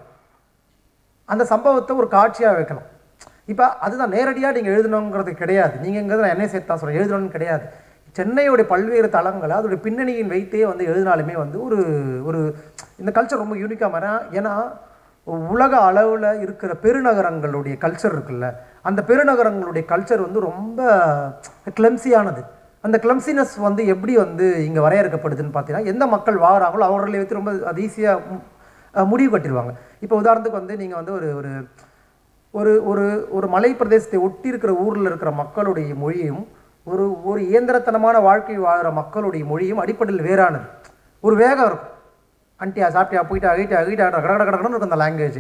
அந்த சம்பவத்தை ஒரு காட்சியாக வைக்கலாம் இப்போ அதுதான் நேரடியாக நீங்கள் எழுதணுங்கிறது கிடையாது நீங்கங்கிறது நான் என்ன சேர்த்து தான் சொல்கிறேன் எழுதணும்னு கிடையாது சென்னையோடைய பல்வேறு தளங்களை அதோடைய பின்னணியின் வைத்தே வந்து எழுதினாலுமே வந்து ஒரு ஒரு இந்த கல்ச்சர் ரொம்ப யூனிக்காக மாற ஏன்னா உலக அளவில் இருக்கிற பெருநகரங்களுடைய கல்ச்சர் இருக்குல்ல அந்த பெருநகரங்களுடைய கல்ச்சர் வந்து ரொம்ப கிளம்சியானது அந்த கிளம்சினஸ் வந்து எப்படி வந்து இங்கே வரையறுக்கப்படுதுன்னு பார்த்தீங்கன்னா எந்த மக்கள் வாங்குறாங்களோ அவர்களை வைத்து ரொம்ப அது ஈஸியாக முடிவு கட்டிடுவாங்க இப்போ உதாரணத்துக்கு வந்து நீங்கள் வந்து ஒரு ஒரு ஒரு ஒரு ஒரு மலை பிரதேசத்தை ஒட்டி இருக்கிற ஊரில் இருக்கிற மக்களுடைய மொழியும் ஒரு ஒரு இயந்திரத்தனமான வாழ்க்கை வாழ்கிற மக்களுடைய மொழியும் அடிப்படையில் வேறானது ஒரு வேகம் இருக்கும் அண்டியா சாப்பிட்டியா போயிட்டா அகிட்டா அகிட்டா கட கட கடன்னு இருக்கும் அந்த லாங்குவேஜ்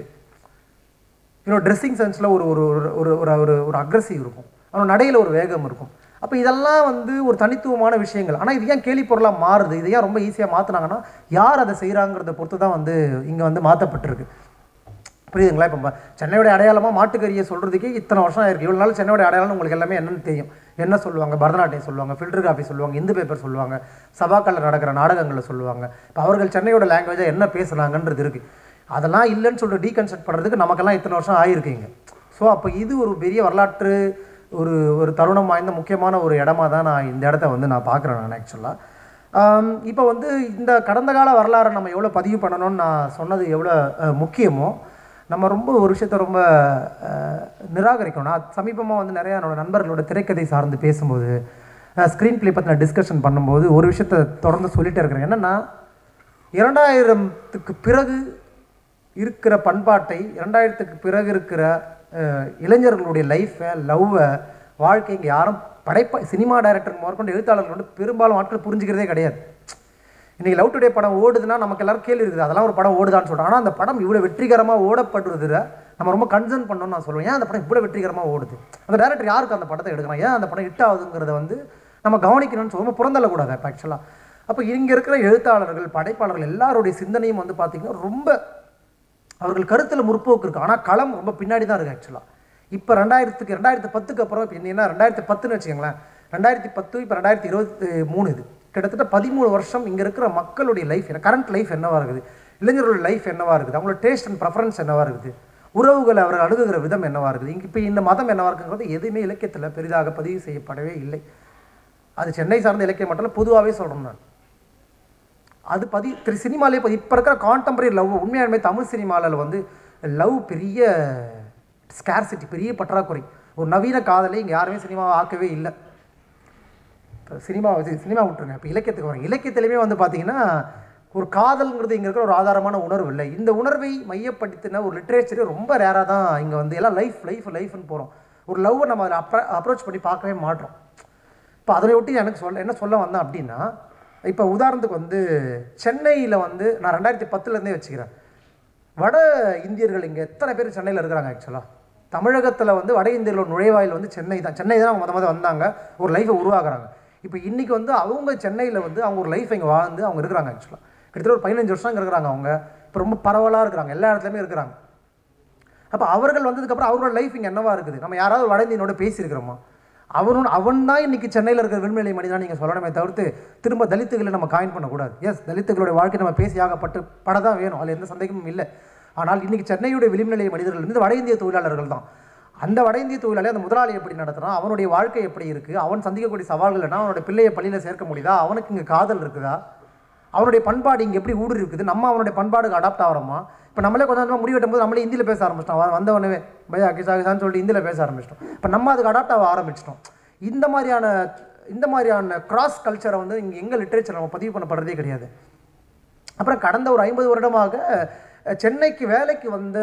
இன்னும் ட்ரெஸ்ஸிங் சென்ஸில் ஒரு ஒரு ஒரு ஒரு ஒரு ஒரு ஒரு அக்ரஸிவ் இருக்கும் அவனோட நடையில் ஒரு வேகம் இருக்கும் அப்போ இதெல்லாம் வந்து ஒரு தனித்துவமான விஷயங்கள் ஆனால் இது ஏன் கேலி பொருளாக மாறுது இது ஏன் ரொம்ப ஈஸியாக மாற்றுனாங்கன்னா யார் அதை செய்கிறாங்கிறத பொறுத்து தான் வந்து இங்கே வந்து மாற்றப்பட்டிருக்கு புரியுதுங்களா இப்போ சென்னையோட அடையாளமாக மாட்டுக்கறியை சொல்கிறதுக்கே இத்தனை வருஷம் ஆயிருக்கு இவ்வளோ நாள் சென்னையோட அடையாளம் உங்களுக்கு எல்லாமே என்னன்னு தெரியும் என்ன சொல்லுவாங்க பரதநாட்டியம் சொல்லுவாங்க ஃபில்டர் காஃபி சொல்லுவாங்க இந்து பேப்பர் சொல்லுவாங்க சபாக்களில் நடக்கிற நாடகங்களில் சொல்லுவாங்க இப்போ அவர்கள் சென்னையோட லாங்குவேஜாக என்ன பேசுனாங்கன்றது இருக்குது அதெல்லாம் இல்லைன்னு சொல்லிட்டு டீகன்ஸ்ட்ரக்ட் பண்ணுறதுக்கு நமக்கெல்லாம் இத்தனை வருஷம் ஆகிருக்கீங்க ஸோ அப்போ இது ஒரு பெரிய வரலாற்று ஒரு ஒரு தருணம் வாய்ந்த முக்கியமான ஒரு இடமா தான் நான் இந்த இடத்த வந்து நான் பார்க்குறேன் நான் ஆக்சுவலாக இப்போ வந்து இந்த கடந்த கால வரலாறை நம்ம எவ்வளோ பதிவு பண்ணணும்னு நான் சொன்னது எவ்வளோ அஹ், முக்கியமோ நம்ம ரொம்ப ஒரு விஷயத்த ரொம்ப அஹ், நிராகரிக்கணும் நான் சமீபமாக வந்து நிறையா என்னோட நண்பர்களோட திரைக்கதை சார்ந்து பேசும்போது ஸ்க்ரீன் ப்ளே பற்றி நான் டிஸ்கஷன் பண்ணும்போது ஒரு விஷயத்த தொடர்ந்து சொல்லிட்டே இருக்கிறேன் என்னென்னா இரண்டாயிரத்துக்கு பிறகு இருக்கிற பண்பாட்டை இரண்டாயிரத்துக்கு பிறகு இருக்கிற அஹ், இளைஞர்களுடைய லைஃப்பை லவ்வை வாழ்க்கை இங்கே யாரும் படைப்பா சினிமா டைரக்டர் முதற்கொண்டு எழுத்தாளர்கள் வந்து பெரும்பாலும் ஆட்கள் புரிஞ்சுக்கிறதே கிடையாது இன்றைக்கி லவ் டுடே படம் ஓடுதுன்னா நமக்கு எல்லாரும் கேள்வி இருக்குது அதெல்லாம் ஒரு படம் ஓடுதான்னு சொல்கிறோம் ஆனால் அந்த படம் இவ்வளோ வெற்றிகரமாக ஓடப்படுறதுல நம்ம ரொம்ப கன்சர்ன் பண்ணணும்னு நான் சொல்லுவேன் ஏன் அந்த படம் இவ்வளோ வெற்றிகரமாக ஓடுது அந்த டேரக்டர் யாருக்கு அந்த படத்தை எடுக்கணும் ஏன் அந்த படம் ஹிட் ஆகுதுங்கிறத வந்து நம்ம கவனிக்கணும்னு சொல்லுவோம் புறந்தள்ளக்கூடாது இப்போ ஆக்சுவலாக அப்போ இங்கே இருக்கிற எழுத்தாளர்கள் படைப்பாளர்கள் எல்லாருடைய சிந்தனையும் வந்து பார்த்திங்கன்னா ரொம்ப அவர்கள் கருத்தில் முற்போக்கு இருக்குது ஆனால் களம் ரொம்ப பின்னாடி தான் இருக்குது ஆக்சுவலாக இப்போ ரெண்டாயிரத்துக்கு ரெண்டாயிரத்து பத்துக்கு அப்புறம் இப்போ என்னன்னா ரெண்டாயிரத்தி பத்துன்னு வச்சுக்கோங்களேன் ரெண்டாயிரத்தி பத்து இப்போ ரெண்டாயிரத்தி இருபத்தி மூணு இது கிட்டத்தட்ட பதிமூணு வருஷம் இங்கே இருக்கிற மக்களுடைய லைஃப் கரண்ட் லைஃப் என்னவா இருக்குது இளைஞர்களுடைய லைஃப் என்னவா இருக்குது அவங்களோட டேஸ்ட் அண்ட் ப்ரெஃபரன்ஸ் என்னவா இருக்குது உறவுகளை அவர்கள் அணுகுகிற விதம் என்னவா இருக்குது இங்கே இப்போ இந்த மதம் என்னவா இருக்குங்கிறது எதுவுமே இலக்கியத்தில் பெரிதாக பதிவு செய்யப்படவே இல்லை அது சென்னை சார்ந்த இலக்கியம் மட்டும் இல்லை பொதுவாகவே சொல்கிறேன் நான் அது பதி திரு சினிமாலே பதி இப்போ இருக்கிற கான்டெம்பரரி லவ் உண்மையாலுமே தமிழ் சினிமாவில் வந்து லவ் பெரிய ஸ்கேர்சிட்டி பெரிய பற்றாக்குறை ஒரு நவீன காதலை இங்கே யாருமே சினிமாவை ஆக்கவே இல்லை இப்போ சினிமா இது சினிமா விட்டுருங்க இப்போ இலக்கியத்துக்கு வரேன் இலக்கியத்திலையுமே வந்து பார்த்தீங்கன்னா ஒரு காதல்ங்கிறது இங்கே இருக்கிற ஒரு ஆதாரமான உணர்வு இல்லை இந்த உணர்வை மையப்படுத்தின ஒரு லிட்ரேச்சர் ரொம்ப ரேராக தான் இங்கே வந்து எல்லாம் லைஃப் லைஃப் லைஃப்னு போகிறோம் ஒரு லவ்வை நம்ம அதில் அப்ர அப்ரோச் பண்ணி பார்க்கவே மாட்டோம் இப்போ அதனை ஒட்டி எனக்கு சொல்ல என்ன சொல்ல வந்தேன் அப்படின்னா இப்போ உதாரணத்துக்கு வந்து சென்னையில் வந்து நான் ரெண்டாயிரத்தி பத்துலேருந்தே வச்சுக்கிறேன் வட இந்தியர்கள் இங்கே எத்தனை பேர் சென்னையில் இருக்கிறாங்க ஆக்சுவலாக தமிழகத்தில் வந்து வட இந்தியர்களோட நுழைவாயில் வந்து சென்னை தான் சென்னை தான் அவங்க முத முத வந்தாங்க ஒரு லைஃப்பை உருவாக்குறாங்க இப்போ இன்றைக்கி வந்து அவங்க சென்னையில் வந்து அவங்க ஒரு லைஃப் இங்கே வாழ்ந்து அவங்க இருக்கிறாங்க ஆக்சுவலாக கிட்டத்தட்ட ஒரு பதினஞ்சு வருஷம் இங்கே இருக்கிறாங்க அவங்க இப்போ ரொம்ப பரவலாக இருக்கிறாங்க எல்லா இடத்துலையுமே இருக்கிறாங்க அப்போ அவர்கள் வந்ததுக்கப்புறம் அவரோட லைஃப் இங்கே என்னவா இருக்குது நம்ம யாராவது வட இந்தியனோட பேசியிருக்கிறோமா அவனும் அவன் தான் இன்னைக்கு சென்னையில் இருக்கிற விண்வெளி மனிதனா நீங்கள் சொல்லணுமே தவிர்த்து திரும்ப தலித்துகளை நம்ம காயின் பண்ணக்கூடாது எஸ் தலித்துகளுடைய வாழ்க்கை நம்ம பேசி ஆகப்பட்டு பட தான் வேணும் அதில் எந்த சந்தேகமும் இல்லை ஆனால் இன்னைக்கு சென்னையுடைய விளிம்புநிலை மனிதர்கள் வந்து வட இந்திய தொழிலாளர்கள் தான் அந்த வட இந்திய தொழிலாளி அந்த முதலாளி எப்படி நடத்துகிறான் அவனுடைய வாழ்க்கை எப்படி இருக்குது அவன் சந்திக்கக்கூடிய சவால்கள் என்ன அவனுடைய பிள்ளையை பள்ளியில் சேர்க்க முடியுதா அவனுக்கு இங்கே காதல் இருக்குதா அவனுடைய பண்பாடு இங்கே எப்படி ஊடுருவி இருக்குது நம்ம அவனுடைய பண்பாடுக்கு அடாப்ட் ஆகிறோமா இப்போ நம்மளே கொஞ்சம் கொஞ்சமாக முடிவெட்டும் போது நம்மளே ஹிந்தியில் பேச ஆரம்பிச்சிட்டோம் வ- வந்தவனவே பையா கிசா கிசான்னு சொல்லிட்டு ஹிந்தியில் பேச ஆரம்பிச்சிட்டோம் இப்போ நம்ம அதுக்கு அடாப்ட் ஆக ஆரம்பிச்சிட்டோம் இந்த மாதிரியான இந்த மாதிரியான கிராஸ் கல்ச்சரை வந்து இங்கே எங்கள் லிட்ரேச்சர் நம்ம பதிவு பண்ணப்படுறதே கிடையாது அப்புறம் கடந்த ஒரு ஐம்பது வருடமாக அஹ், சென்னைக்கு வேலைக்கு வந்த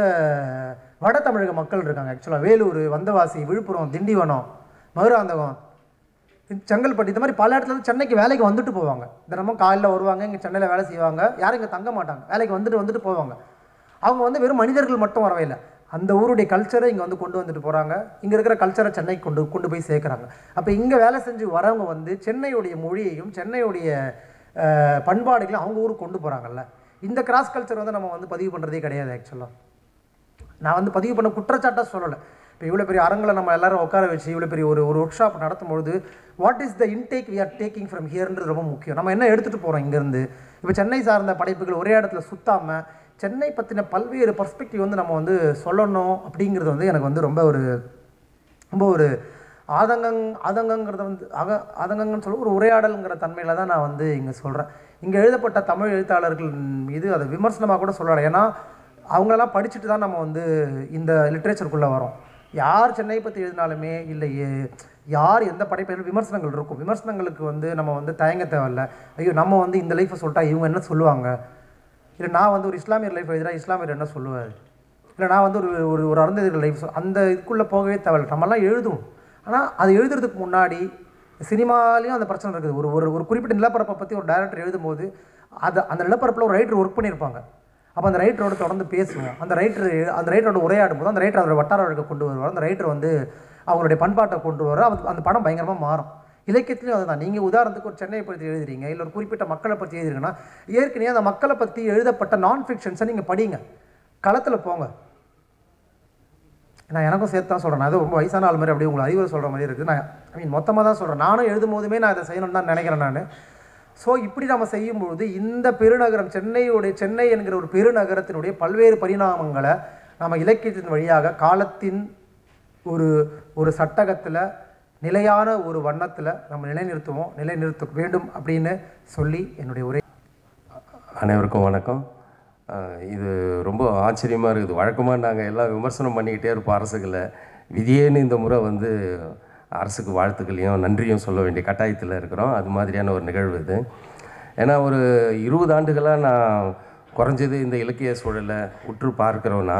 வட தமிழக மக்கள் இருக்காங்க ஆக்சுவலாக வேலூர் வந்தவாசி விழுப்புரம் திண்டிவனம் மதுராந்தகம் செங்கல்பட்டு இந்த மாதிரி பல இடத்துல இருந்து சென்னைக்கு வேலைக்கு வந்துட்டு போவாங்க தினமும் காலைல வருவாங்க இங்கே சென்னையில் வேலை செய்வாங்க யாரும் இங்கே தங்க மாட்டாங்க வேலைக்கு வந்துட்டு வந்துட்டு போவாங்க அவங்க வந்து வெறும் மனிதர்கள் மட்டும் வரவே இல்லை அந்த ஊருடைய கல்ச்சரை இங்கே வந்து கொண்டு வந்துட்டு போகிறாங்க இங்கே இருக்கிற கல்ச்சரை சென்னைக்கு கொண்டு கொண்டு போய் சேர்க்குறாங்க அப்போ இங்கே வேலை செஞ்சு வரவங்க வந்து சென்னையுடைய மொழியையும் சென்னையுடைய அஹ், பண்பாடுகளையும் அவங்க ஊருக்கு கொண்டு போகிறாங்கல்ல இந்த கிராஸ் கல்ச்சர் வந்து நம்ம வந்து பதிவு பண்ணுறதே கிடையாது ஆக்சுவலாக நான் வந்து பதிவு பண்ண குற்றச்சாட்டாக சொல்லலை இப்போ இவ்வளோ பெரிய அரங்கில் நம்ம எல்லாரும் உட்கார வச்சு இவ்வளோ பெரிய ஒரு ஒரு ஒர்க் ஷாப் நடத்தும்பொழுது what is the intake we are taking from ஹியர்ன்றது ரொம்ப முக்கியம் நம்ம என்ன எடுத்துகிட்டு போகிறோம் இங்கேருந்து இப்போ சென்னை சார்ந்த படைப்புகள் ஒரே இடத்துல சுத்தாமல் சென்னை பற்றின பல்வேறு பர்ஸ்பெக்டிவ் வந்து நம்ம வந்து சொல்லணும் அப்படிங்கிறது வந்து எனக்கு வந்து ரொம்ப ஒரு ரொம்ப ஒரு ஆதங்கங் ஆதங்கங்கிறத வந்து அக ஆதங்கங்கன்னு சொல்ல ஒரு உரையாடல்ங்கிற தன்மையில் தான் நான் வந்து இங்கே சொல்கிறேன் இங்கே எழுதப்பட்ட தமிழ் எழுத்தாளர்கள் மீது அதை விமர்சனமாக கூட சொல்லலாம் ஏன்னா அவங்களெல்லாம் படிச்சுட்டு தான் நம்ம வந்து இந்த லிட்ரேச்சருக்குள்ளே வரோம் யார் சென்னையை பற்றி எழுதினாலுமே இல்லை ஏ- யார் எந்த படைப்பிலும் விமர்சனங்கள் இருக்கும் விமர்சனங்களுக்கு வந்து நம்ம வந்து தயங்க தேவையில்ல ஐயோ நம்ம வந்து இந்த லைஃப்பை சொல்லிட்டா இவங்க என்ன சொல்லுவாங்க இல்லை நான் வந்து ஒரு இஸ்லாமியர் லைஃப் எழுதுனா இஸ்லாமியர் என்ன சொல்லுவார் இல்லை நான் வந்து ஒரு ஒரு ஒரு அருந்ததிகள் லைஃப் அந்த இதுக்குள்ளே போகவே தேவையில்ல நம்மலாம் எழுதுவோம் ஆனால் அது எழுதுறதுக்கு முன்னாடி சினிமாலேயும் அந்த பிரச்சனை இருக்குது ஒரு ஒரு ஒரு குறிப்பிட்ட நிலப்பரப்பை பற்றி ஒரு டைரக்டர் எழுதும்போது அது அந்த நிலப்பரப்பில் ஒரு ரைட்டர் ஒர்க் பண்ணியிருப்பாங்க அப்போ அந்த ரைட்டரோட தொடர்ந்து பேசுவோம் அந்த ரைட்டர் அந்த ரைட்டரோட உரையாடும் போது அந்த ரைட்டர் அவரோட வட்டார வழக்கை கொண்டு வருவார் அந்த ரைட்டர் வந்து அவங்களுடைய பண்பாட்டை கொண்டு வர அந்த படம் பயங்கரமாக மாறும் இலக்கியத்துலையும் அதுதான் நீங்கள் உதாரணத்துக்கு ஒரு சென்னையை பற்றி எழுதுறீங்க இல்லை ஒரு குறிப்பிட்ட மக்களை பற்றி எழுதுறீங்கன்னா ஏற்கனவே அந்த மக்களை பற்றி எழுதப்பட்ட நான் ஃபிக்ஷன்ஸை நீங்கள் படிங்க களத்தில் போங்க நான் எனக்கும் சேர்த்து தான் சொல்கிறேன் அது ரொம்ப வயசான ஆள் மாதிரி அப்படியே உங்களை அறிவுரை சொல்கிற மாதிரி இருக்குது நான் ஐ மீன் மொத்தமாக தான் சொல்கிறேன் நானும் எழுதும் போதுமே நான் இதை செய்யணும்னு தான் நினைக்கிறேன் நான் ஸோ இப்படி நம்ம செய்யும்பொழுது இந்த பெருநகரம் சென்னையுடைய சென்னை என்கிற ஒரு பெருநகரத்தினுடைய பல்வேறு பரிணாமங்களை நம்ம இலக்கியத்தின் வழியாக காலத்தின் ஒரு ஒரு சட்டகத்தில் நிலையான ஒரு வண்ணத்தில் நம்ம நிலைநிறுத்துவோம் நிலைநிறுத்த வேண்டும் அப்படின்னு சொல்லி என்னுடைய உரை அனைவருக்கும் வணக்கம் அஹ் இது ரொம்ப ஆச்சரியமாக இருக்குது வழக்கமாக நாங்கள் எல்லாம் விமர்சனம் பண்ணிக்கிட்டே இருப்போம் அரசுகளை விதியேன்னு இந்த முறை வந்து அரசுக்கு வாழ்த்துக்களையும் நன்றியும் சொல்ல வேண்டிய கட்டாயத்தில் இருக்கிறோம் அது மாதிரியான ஒரு நிகழ்வு இது ஏன்னா ஒரு இருபது ஆண்டுகளாக நான் குறைஞ்சது இந்த இலக்கிய சூழலை உற்று பார்க்கிறோன்னா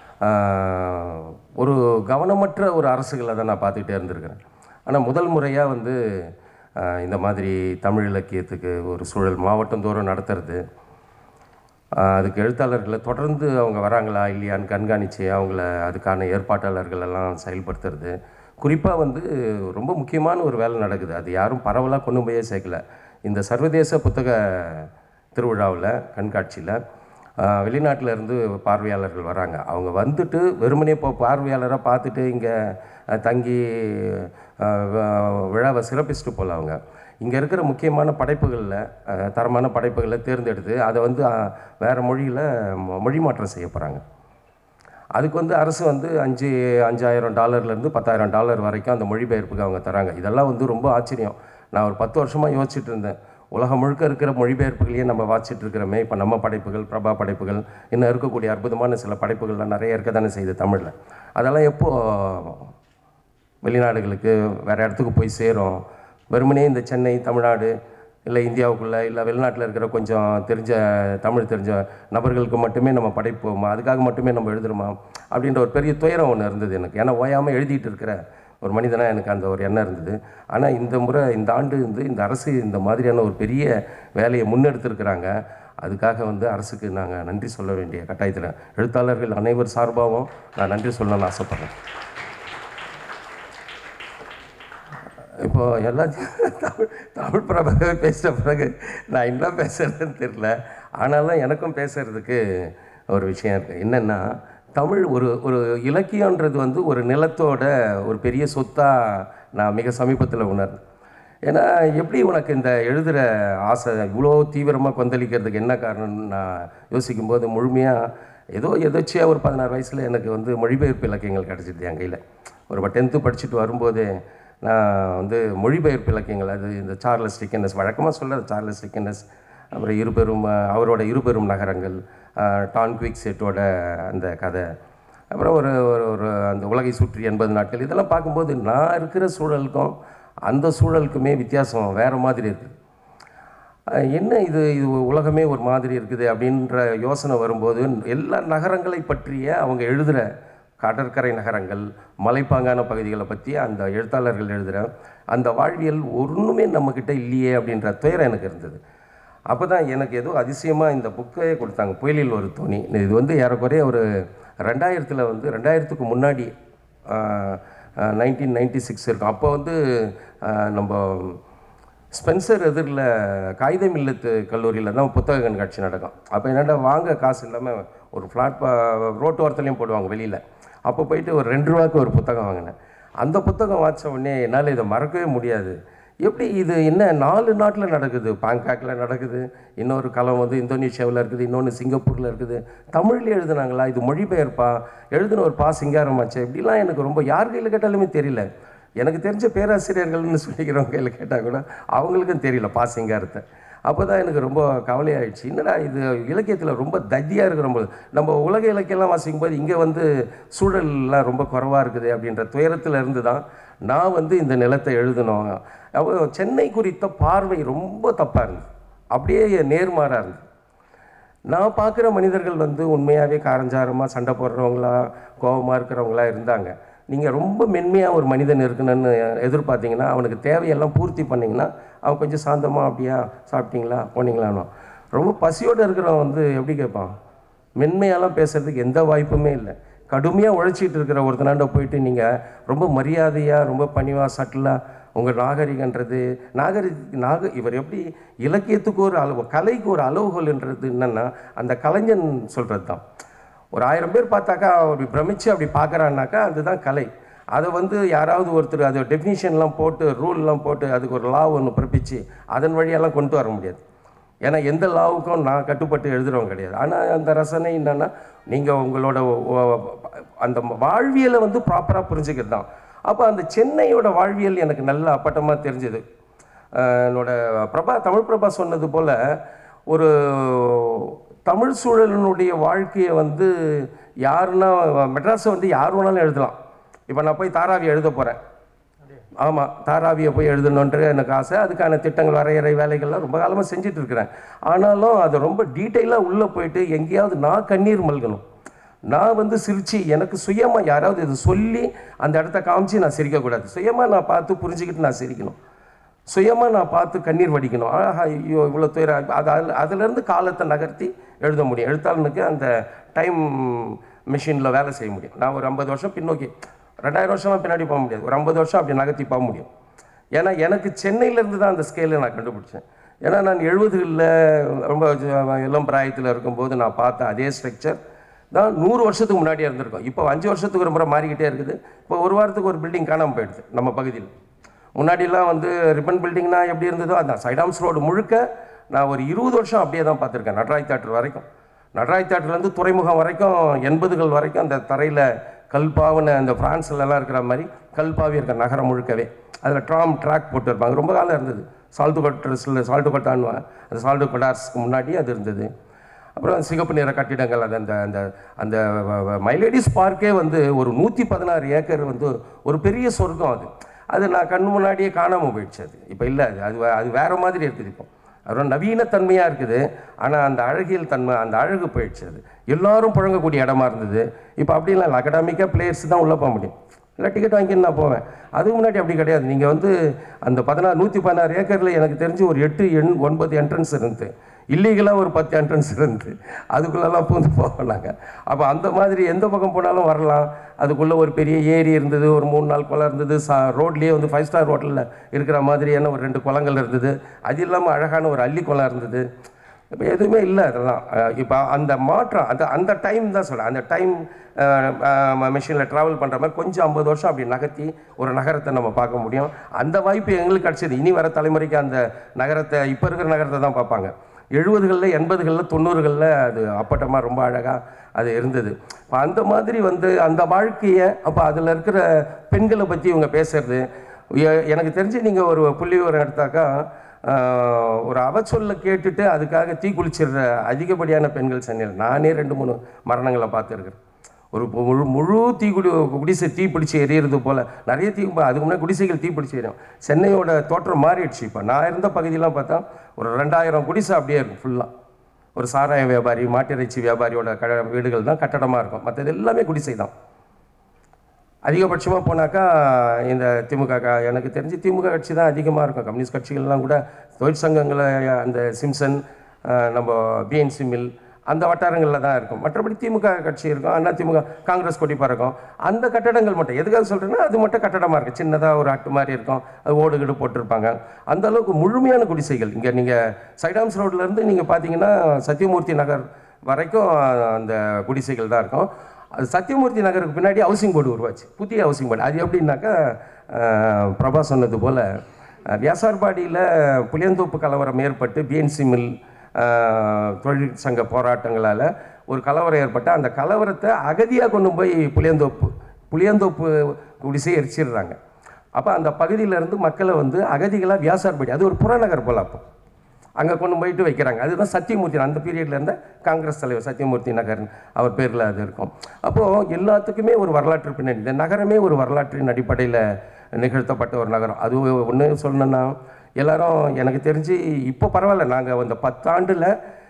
ஆஹ், ஒரு கவனமற்ற ஒரு அரசுகளை தான் நான் பார்த்துக்கிட்டே இருந்திருக்கிறேன் ஆனால் முதல் முறையாக வந்து ஆஹ், இந்த மாதிரி தமிழ் இலக்கியத்துக்கு ஒரு சூழல் மாவட்டந்தோறும் நடத்துறது ஆஹ், அதுக்கு எழுத்தாளர்களை தொடர்ந்து அவங்க வராங்களா இல்லையான்னு கண்காணித்து அவங்கள அதுக்கான ஏற்பாட்டாளர்கள் எல்லாம் செயல்படுத்துறது குறிப்பாக வந்து ரொம்ப முக்கியமான ஒரு வேலை நடக்குது அது யாரும் பரவலாக கொண்டு போயே சேர்க்கல இந்த சர்வதேச புத்தக திருவிழாவில் கண்காட்சியில் வெளிநாட்டில் இருந்து பார்வையாளர்கள் வராங்க அவங்க வந்துட்டு வெறுமனே இப்போ பார்வையாளராக பார்த்துட்டு இங்கே தங்கி அஹ், வ- விழாவை சிறப்பிச்சுட்டு போகல அவங்க இங்கே இருக்கிற முக்கியமான படைப்புகளில் அஹ், தரமான படைப்புகளை தேர்ந்தெடுத்து அதை வந்து அஹ், வேறு மொழியில் மொழி மாற்றம் செய்ய போகிறாங்க அதுக்கு வந்து அரசு வந்து அஞ்சு அஞ்சாயிரம் டாலர்லேருந்து பத்தாயிரம் டாலர் வரைக்கும் அந்த மொழிபெயர்ப்புக்கு அவங்க தராங்க இதெல்லாம் வந்து ரொம்ப ஆச்சரியம் நான் ஒரு பத்து வருஷமாக யோசிச்சுட்டு இருந்தேன் உலகம் முழுக்க இருக்கிற மொழிபெயர்ப்புகளையே நம்ம வாசிச்சுட்டு இருக்கிறோமே இப்போ நம்ம படைப்புகள் பிரபா படைப்புகள் இன்னும் இருக்கக்கூடிய அற்புதமான சில படைப்புகள்லாம் நிறைய இருக்க தானே செய்யுது தமிழில் அதெல்லாம் எப்போ வெளிநாடுகளுக்கு வேறு இடத்துக்கு போய் சேரும் வெறுமனே இந்த சென்னை தமிழ்நாடு இல்லை இந்தியாவுக்குள்ளே இல்லை வெளிநாட்டில் இருக்கிற கொஞ்சம் தெரிஞ்ச தமிழ் தெரிஞ்ச நபர்களுக்கு மட்டுமே நம்ம படைப்போமா அதுக்காக மட்டுமே நம்ம எழுதுறோமா அப்படின்ற ஒரு பெரிய துயரம் ஒன்று இருந்தது எனக்கு ஏன்னா ஓயாமல் எழுதிட்டு இருக்கிற ஒரு மனிதனாக எனக்கு அந்த ஒரு எண்ணம் இருந்தது ஆனால் இந்த முறை இந்த ஆண்டு வந்து இந்த அரசு இந்த மாதிரியான ஒரு பெரிய வேலையை முன்னெடுத்திருக்கிறாங்க அதுக்காக வந்து அரசுக்கு நாங்கள் நன்றி சொல்ல வேண்டிய கட்டாயத்தில் எழுத்தாளர்கள் அனைவர் சார்பாகவும் நான் நன்றி சொல்லணும்னு ஆசைப்பட்றேன் இப்போ எல்லாத்தையும் தமிழ் தமிழ் பிரபாகவே பேசின பிறகு நான் என்ன பேசுறதுன்னு தெரியல ஆனாலும் எனக்கும் பேசுறதுக்கு ஒரு விஷயம் இருக்குது என்னென்னா தமிழ் ஒரு ஒரு இலக்கியன்றது வந்து ஒரு நிலத்தோட ஒரு பெரிய சொத்தாக நான் மிக சமீபத்தில் உணர்ந்தேன் ஏன்னா எப்படி உனக்கு இந்த எழுதுகிற ஆசை இவ்வளோ தீவிரமாக கொந்தளிக்கிறதுக்கு என்ன காரணம்னு நான் யோசிக்கும்போது முழுமையாக ஏதோ எதாச்சியாக ஒரு பதினாறு வயசில் எனக்கு வந்து மொழிபெயர்ப்பு இலக்கியங்கள் கிடச்சிது என் கையில் ஒரு டென்த்து படிச்சுட்டு வரும்போதே நான் வந்து மொழிபெயர்ப்பு இலக்கியங்கள் அது இந்த சார்லஸ் டிக்கனஸ் வழக்கமாக சொல்ல சார்லஸ் டிக்கனஸ் அப்புறம் இருபெரும் அஹ், அவரோட இருபெரும் நகரங்கள் அஹ், டான் குவிக் செட்டோட அந்த கதை அப்புறம் ஒரு ஒரு ஒரு அந்த உலகை சுற்றி எண்பது நாட்கள் இதெல்லாம் பார்க்கும்போது நான் இருக்கிற சூழலுக்கும் அந்த சூழலுக்குமே வித்தியாசம் வேறு மாதிரி இருக்குது அஹ் என்ன இது இது உலகமே ஒரு மாதிரி இருக்குது அப்படின்ற யோசனை வரும்போது எல்லா நகரங்களை பற்றிய அவங்க எழுதுகிற கடற்கரை நகரங்கள் மலைப்பாங்கான பகுதிகளை பற்றி அந்த எழுத்தாளர்கள் எழுதுகிற அந்த வாழ்வியல் ஒன்றுமே நம்மக்கிட்ட இல்லையே அப்படின்ற துயரம் எனக்கு இருந்தது அப்போ தான் எனக்கு ஏதோ அதிசயமாக இந்த புக்கையே கொடுத்தாங்க புயலில் ஒரு துணி இது வந்து ஏறக்குறைய ஒரு ரெண்டாயிரத்தில் வந்து ரெண்டாயிரத்துக்கு முன்னாடி நைன்டீன் நைன்டி சிக்ஸ் இருக்கும் அப்போ வந்து ஆஹ், நம்ம ஸ்பென்சர் எதிரில் காகிதம் இல்லத்து கல்லூரியில் தான் புத்தக கண்காட்சி நடக்கும் அப்போ என்னடா வாங்க காசு இல்லாமல் ஒரு ஃப்ளாட் ரோட்டு ஓரத்துலையும் போடுவாங்க வெளியில் அப்போ போயிட்டு ஒரு ரெண்டு ரூபாய்க்கு ஒரு புத்தகம் வாங்கினேன் அந்த புத்தகம் வாசித்த உடனே என்னால் இதை மறக்கவே முடியாது எப்படி இது என்ன நாலு நாட்டில் நடக்குது பாங்காக்கில் நடக்குது இன்னொரு களம் வந்து இந்தோனேஷியாவில் இருக்குது இன்னொன்று சிங்கப்பூரில் இருக்குது தமிழ்ல எழுதுனாங்களா இது மொழிபெயர்ப்பா எழுதின ஒரு பா சிங்காரமாச்சு இப்படிலாம் எனக்கு ரொம்ப யார் கையில் கேட்டாலுமே தெரியல எனக்கு தெரிஞ்ச பேராசிரியர்கள்னு சொல்லிக்கிறவங்க கையில் கேட்டால் கூட அவங்களுக்கும் தெரியல பா சிங்காரத்தை அப்போ தான் எனக்கு ரொம்ப கவலையாயிடுச்சு என்னடா இது இலக்கியத்தில் ரொம்ப தத்தியாக இருக்கிற போது நம்ம உலக இலக்கியம்லாம் வாசிக்கும் போது இங்கே வந்து சூழல்லாம் ரொம்ப குறைவாக இருக்குது அப்படின்ற துயரத்தில் இருந்து தான் நான் வந்து இந்த நிலத்தை எழுதணும் அப்போ சென்னை குறித்த பார்வை ரொம்ப தப்பாக இருந்தது அப்படியே நேர்மாறாக இருந்தது நான் பார்க்குற மனிதர்கள் வந்து உண்மையாகவே காரஞ்சாரமாக சண்டை போடுறவங்களா கோபமாக இருக்கிறவங்களா இருந்தாங்க நீங்கள் ரொம்ப மென்மையாக ஒரு மனிதன் இருக்கணும்னு எதிர்பார்த்தீங்கன்னா அவனுக்கு தேவையெல்லாம் பூர்த்தி பண்ணிங்கன்னா அவன் கொஞ்சம் சாந்தமாக அப்படியா சாப்பிட்டீங்களா போனீங்களானோ ரொம்ப பசியோடு இருக்கிறவன் வந்து எப்படி கேட்பான் மென்மையாலாம் பேசுறதுக்கு எந்த வாய்ப்புமே இல்லை கடுமையாக உழைச்சிட்டு இருக்கிற ஒருத்தனாண்ட போயிட்டு நீங்கள் ரொம்ப மரியாதையாக ரொம்ப பணிவாக சட்டிலாக உங்கள் நாகரிகன்றது நாகரி நாக இவர் எப்படி இலக்கியத்துக்கு ஒரு அளவு கலைக்கு ஒரு அளவுகோல்ன்றது என்னென்னா அந்த கலைஞன் சொல்கிறது தான் ஒரு ஆயிரம் பேர் பார்த்தாக்கா அப்படி பிரமிச்சு அப்படி பார்க்குறான்னாக்கா அதுதான் கலை அதை வந்து யாராவது ஒருத்தர் அது டெஃபினிஷன்லாம் போட்டு ரூல்லாம் போட்டு அதுக்கு ஒரு லா ஒன்று பிறப்பிச்சு அதன் வழியெல்லாம் கொண்டு வர முடியாது ஏன்னா எந்த லாவுக்கும் நான் கட்டுப்பட்டு எழுதுறவங்க கிடையாது ஆனால் அந்த ரசனை என்னன்னா நீங்கள் உங்களோட ஒ- ஒ- அந்த வாழ்வியலை வந்து ப்ராப்பராக புரிஞ்சுக்கிறது தான் அப்போ அந்த சென்னையோட வாழ்வியல் எனக்கு நல்ல அப்பட்டமாக தெரிஞ்சது அஹ் என்னோட பிரபா தமிழ் பிரபா சொன்னது போல் ஒரு தமிழ் சூழலினுடைய வாழ்க்கையை வந்து யாருன்னா மெட்ராஸை வந்து யார் வேணாலும் எழுதலாம் இப்போ நான் போய் தாராவி எழுத போகிறேன் ஆமாம் தாராவியை போய் எழுதணுன்ற எனக்கு ஆசை அதுக்கான திட்டங்கள் வரையறை வேலைகள்லாம் ரொம்ப காலமாக செஞ்சுட்டு இருக்கிறேன் ஆனாலும் அது ரொம்ப டீட்டெயிலாக உள்ளே போயிட்டு எங்கேயாவது நான் கண்ணீர் மல்கணும் நான் வந்து சிரித்து எனக்கு சுயமாக யாராவது இது சொல்லி அந்த இடத்த காமிச்சு நான் சிரிக்கக்கூடாது சுயமாக நான் பார்த்து புரிஞ்சுக்கிட்டு நான் சிரிக்கணும் சுயமாக நான் பார்த்து கண்ணீர் வடிக்கணும் ஆஹா ஐயோ இவ்வளோ துயரம் அது அதில் அதுலேருந்து காலத்தை நகர்த்தி எழுத முடியும் எழுத்தாளனுக்கு அந்த டைம் மிஷினில் வேலை செய்ய முடியும் நான் ஒரு ஐம்பது வருஷம் பின்னோக்கி ரெண்டாயிரம் வருஷம்லாம் பின்னாடி போக முடியாது ஒரு ஐம்பது வருஷம் அப்படி நகர்த்தி போக முடியும் ஏன்னா எனக்கு சென்னையிலேருந்து தான் அந்த ஸ்கேலை நான் கண்டுபிடிச்சேன் ஏன்னா நான் எழுபதுகளில் ரொம்ப ஜ- இளம் பிராயத்தில் இருக்கும்போது நான் பார்த்த அதே ஸ்ட்ரக்சர் தான் நூறு வருஷத்துக்கு முன்னாடியே இருந்திருக்கும் இப்போ அஞ்சு வருஷத்துக்கு ஒரு முறை மாறிக்கிட்டே இருக்குது இப்போ ஒரு வாரத்துக்கு ஒரு பில்டிங் காணாமல் போயிடுது நம்ம பகுதியில் முன்னாடிலாம் வந்து ரிப்பன் பில்டிங்னா எப்படி இருந்ததோ அந்த சைடாம்ஸ் ரோடு முழுக்க நான் ஒரு இருபது வருஷம் அப்படியே தான் பார்த்துருக்கேன் நடராய் தேட்டர் வரைக்கும் நடராய் தேட்டர்லேருந்து துறைமுகம் வரைக்கும் எண்பதுகள் வரைக்கும் அந்த தரையில் கல்பாவுன்னு அந்த பிரான்ஸ்லலாம் இருக்கிற மாதிரி கல்பாவி இருக்க நகரம் முழுக்கவே அதில் ட்ராம் ட்ராக் போட்டு இருப்பாங்க ரொம்ப காலம் இருந்தது சால்ட்டு கொட்டர்ஸில் சால்ட்டு கொட்டான்னு அந்த சால்ட்டு கொட்டார்ஸ்க்கு முன்னாடி அது இருந்தது அப்புறம் சிகப்பு நிற கட்டிடங்கள் அது அந்த அந்த அந்த மைலேடிஸ் பார்க்கே வந்து ஒரு நூற்றி பதினாறு ஏக்கர் வந்து ஒரு பெரிய சொர்க்கம் அது அது நான் கண் முன்னாடியே காணாமல் போயிடுச்சு அது இப்போ இல்லை அது அது வே- அது வேற மாதிரி இருக்குது இப்போ அது நவீனத்தன்மையாக இருக்குது ஆனால் அந்த அழகியல் தன்மை அந்த அழகு போயிடுச்சு அது எல்லாரும் புழங்கக்கூடிய இடமா இருந்தது இப்போ அப்படிலாம் இல்லை அகடாமிக்காக பிளேயர்ஸ் தான் உள்ளே போக முடியும் இல்லை டிக்கெட் வாங்கின்னு நான் போவேன் அதுக்கு முன்னாடி அப்படி கிடையாது நீங்கள் வந்து அந்த பதினாறு நூற்றி பதினாறு ஏக்கரில் எனக்கு தெரிஞ்சு ஒரு எட்டு எண் ஒன்பது என்ட்ரன்ஸ் இருந்து இல்லீகலாக ஒரு பத்து என்ட்ரன்ஸ் இருந்து அதுக்குள்ளெல்லாம் பூந்து போவோம் நாங்கள் அப்போ அந்த மாதிரி எந்த பக்கம் போனாலும் வரலாம் அதுக்குள்ளே ஒரு பெரிய ஏரி இருந்தது ஒரு மூணு நாள் குளம் இருந்தது சா ரோட்லேயே வந்து ஃபைவ் ஸ்டார் ஹோட்டலில் இருக்கிற மாதிரியான ஒரு ரெண்டு குளங்கள் இருந்தது அது இல்லாமல் அழகான ஒரு அள்ளி குளம் இருந்தது இப்போ எதுவுமே இல்லை அதெல்லாம் இப்போ அந்த மாற்றம் அந்த அந்த டைம் தான் சொல்கிறேன் அந்த டைம் மிஷினில் ட்ராவல் பண்ணுற மாதிரி கொஞ்சம் ஐம்பது வருஷம் அப்படி நகர்த்தி ஒரு நகரத்தை நம்ம பார்க்க முடியும் அந்த வாய்ப்பு எங்களுக்கு கிடச்சிது இனி வர தலைமுறைக்கு அந்த நகரத்தை இப்போ இருக்கிற நகரத்தை தான் பார்ப்பாங்க எழுபதுகளில் எண்பதுகளில் தொண்ணூறுகளில் அது அப்பட்டமாக ரொம்ப அழகாக அது இருந்தது இப்போ அந்த மாதிரி வந்து அந்த வாழ்க்கையை அப்போ அதில் இருக்கிற பெண்களை பற்றி இவங்க பேசுறது எ- எனக்கு தெரிஞ்சு நீங்கள் ஒரு புள்ளி விவரம் எடுத்தாக்கா ஆஹ், ஒரு அவச்சொல்ல கேட்டுட்டு அதுக்காக தீ குளிச்சிடுற அதிகப்படியான பெண்கள் சென்னையில் நானே ரெண்டு மூணு மரணங்களை பார்த்துருக்குறேன் ஒரு பு- முழு முழு தீ குடி குடிசை தீ பிடிச்சி எரியறது போல் நிறைய தீ அதுக்கு முன்னாடி குடிசைகள் தீ பிடிச்சி எரியும் சென்னையோட தோற்றம் மாறிடுச்சு இப்போ நான் இருந்த பகுதியெலாம் பார்த்தா ஒரு ரெண்டாயிரம் குடிசை அப்படியே இருக்கும் ஃபுல்லாக ஒரு சாராய வியாபாரி மாட்டிறைச்சி வியாபாரியோட க வீடுகள் தான் கட்டடமாக இருக்கும் மற்றது எல்லாமே குடிசை தான் அதிகபட்சமாக போனாக்கா இந்த திமுக க- எனக்கு தெரிஞ்சு திமுக கட்சி தான் அதிகமாக இருக்கும் கம்யூனிஸ்ட் கட்சிகள்லாம் கூட தொழிற்சங்கங்களை அந்த சிம்சன் அஹ், நம்ம பிஎன்சி மில் அந்த வட்டாரங்களில் தான் இருக்கும் மற்றபடி திமுக கட்சி இருக்கும் அண்ணா திமுக காங்கிரஸ் கொடி பறக்கும் அந்த கட்டடங்கள் மட்டும் எதுக்காக சொல்கிறேன்னா அது மட்டும் கட்டடமாக இருக்கும் சின்னதாக ஒரு அட்டு மாதிரி இருக்கும் அது ஓடு கீடு போட்டிருப்பாங்க அந்த அளவுக்கு முழுமையான குடிசைகள் இங்கே நீங்கள் சைடாம்ஸ் ரோட்லேருந்து நீங்கள் பார்த்தீங்கன்னா சத்யமூர்த்தி நகர் வரைக்கும் அந்த குடிசைகள் தான் இருக்கும் அது சத்யமூர்த்தி நகருக்கு பின்னாடி ஹவுசிங் போர்டு உருவாச்சு புதிய ஹவுசிங் போர்டு அது எப்படின்னாக்கா அஹ், பிரபா சொன்னது போல் வியாசார்பாடியில் புளியந்தோப்பு கலவரம் ஏற்பட்டு பிஎன்சி மில் அஹ், தொழிற்சங்க போராட்டங்களால் ஒரு கலவரம் ஏற்பட்டு அந்த கலவரத்தை அகதியாக கொண்டு போய் புளியந்தோப்பு புளியந்தோப்பு குடிசை எரிச்சிடுறாங்க அப்போ அந்த பகுதியிலேருந்து மக்களை வந்து அகதிகளாக வியாசார்பாடி அது ஒரு புறநகர் போல் அப்போ அங்கே கொண்டு போயிட்டு வைக்கிறாங்க அதுதான் சத்தியமூர்த்தி அந்த பீரியட்ல இருந்த காங்கிரஸ் தலைவர் சத்தியமூர்த்தி நகர் அவர் பேரில் அது இருக்கும் அப்போது எல்லாத்துக்குமே ஒரு வரலாற்று பின்னணி இந்த நகரமே ஒரு வரலாற்றின் அடிப்படையில் நிகழ்த்தப்பட்ட ஒரு நகரம் அது ஒன்று சொல்லணும்னா எல்லாரும் எனக்கு தெரிஞ்சு இப்போ பரவாயில்ல நாங்கள் அந்த பத்தாண்டில்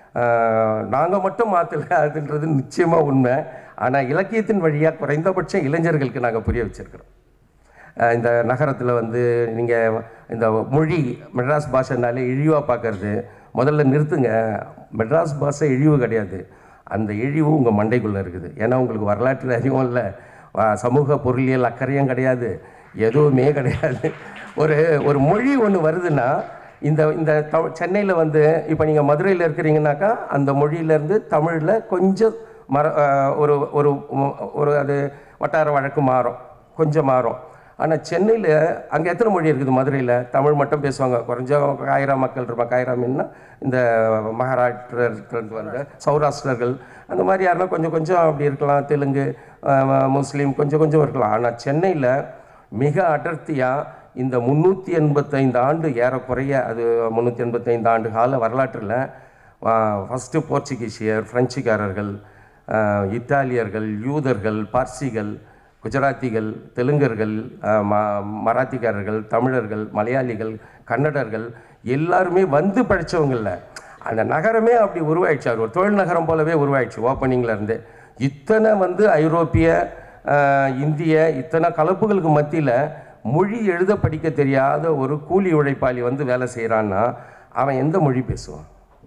நாங்கள் மட்டும் மாற்றல அதுன்றது நிச்சயமாக உண்மை ஆனால் இலக்கியத்தின் வழியாக குறைந்தபட்சம் இளைஞர்களுக்கு நாங்கள் புரிய வச்சிருக்கிறோம் அஹ் இந்த நகரத்தில் வந்து நீங்கள் இந்த மொழி மெட்ராஸ் பாஷைனாலே இழிவாக பார்க்கறது முதல்ல நிறுத்துங்க மெட்ராஸ் பாஷை இழிவு கிடையாது அந்த இழிவு உங்கள் மண்டைக்குள்ளே இருக்குது ஏன்னா உங்களுக்கு வரலாற்று அறிவும் இல்லை வ- சமூக பொருளியல் அக்கறையும் கிடையாது எதுவுமே கிடையாது ஒரு ஒரு மொழி ஒன்று வருதுன்னா இந்த இந்த தமிழ் சென்னையில் வந்து இப்போ நீங்கள் மதுரையில் இருக்கிறீங்கனாக்கா அந்த மொழியிலேருந்து தமிழில் கொஞ்சம் மர அஹ் ஒரு ஒரு ஒரு அது வட்டார வழக்கு மாறும் கொஞ்சம் மாறும் ஆனால் சென்னையில் அங்கே எத்தனை மொழி இருக்குது மதுரையில் தமிழ் மட்டும் பேசுவாங்க குறைஞ்ச காயிரா மக்கள் இருப்பாங்க காயிரா மீன்னா இந்த மகாராஷ்டிரர்லேருந்து வந்த சௌராஷ்டிரர்கள் அந்த மாதிரி யாருன்னா கொஞ்சம் கொஞ்சம் அப்படி இருக்கலாம் தெலுங்கு அஹ், முஸ்லீம் கொஞ்சம் கொஞ்சம் இருக்கலாம் ஆனால் சென்னையில் மிக அடர்த்தியாக இந்த முந்நூற்றி எண்பத்தைந்து ஆண்டு ஏறக்குறைய அது முந்நூற்றி எண்பத்தைந்து ஆண்டு கால வரலாற்றில் ஃபஸ்ட்டு போர்ச்சுகீசியர் பிரெஞ்சுக்காரர்கள் ஆஹ், இத்தாலியர்கள் யூதர்கள் பார்சிகள் குஜராத்திகள் தெலுங்கர்கள் ஆஹ், ம மராத்திக்காரர்கள் தமிழர்கள் மலையாளிகள் கன்னடர்கள் எல்லாருமே வந்து படித்தவங்கள அந்த நகரமே அப்படி உருவாயிடுச்சு அது ஒரு தொழில் நகரம் போலவே உருவாயிடுச்சு ஓப்பனிங்ல இருந்து இத்தனை வந்து ஐரோப்பிய ஆஹ், இந்திய இத்தனை கலப்புகளுக்கு மத்தியில் மொழி எழுத படிக்க தெரியாத ஒரு கூலி உழைப்பாளி வந்து வேலை செய்கிறான்னா அவன் எந்த மொழி பேசுவான்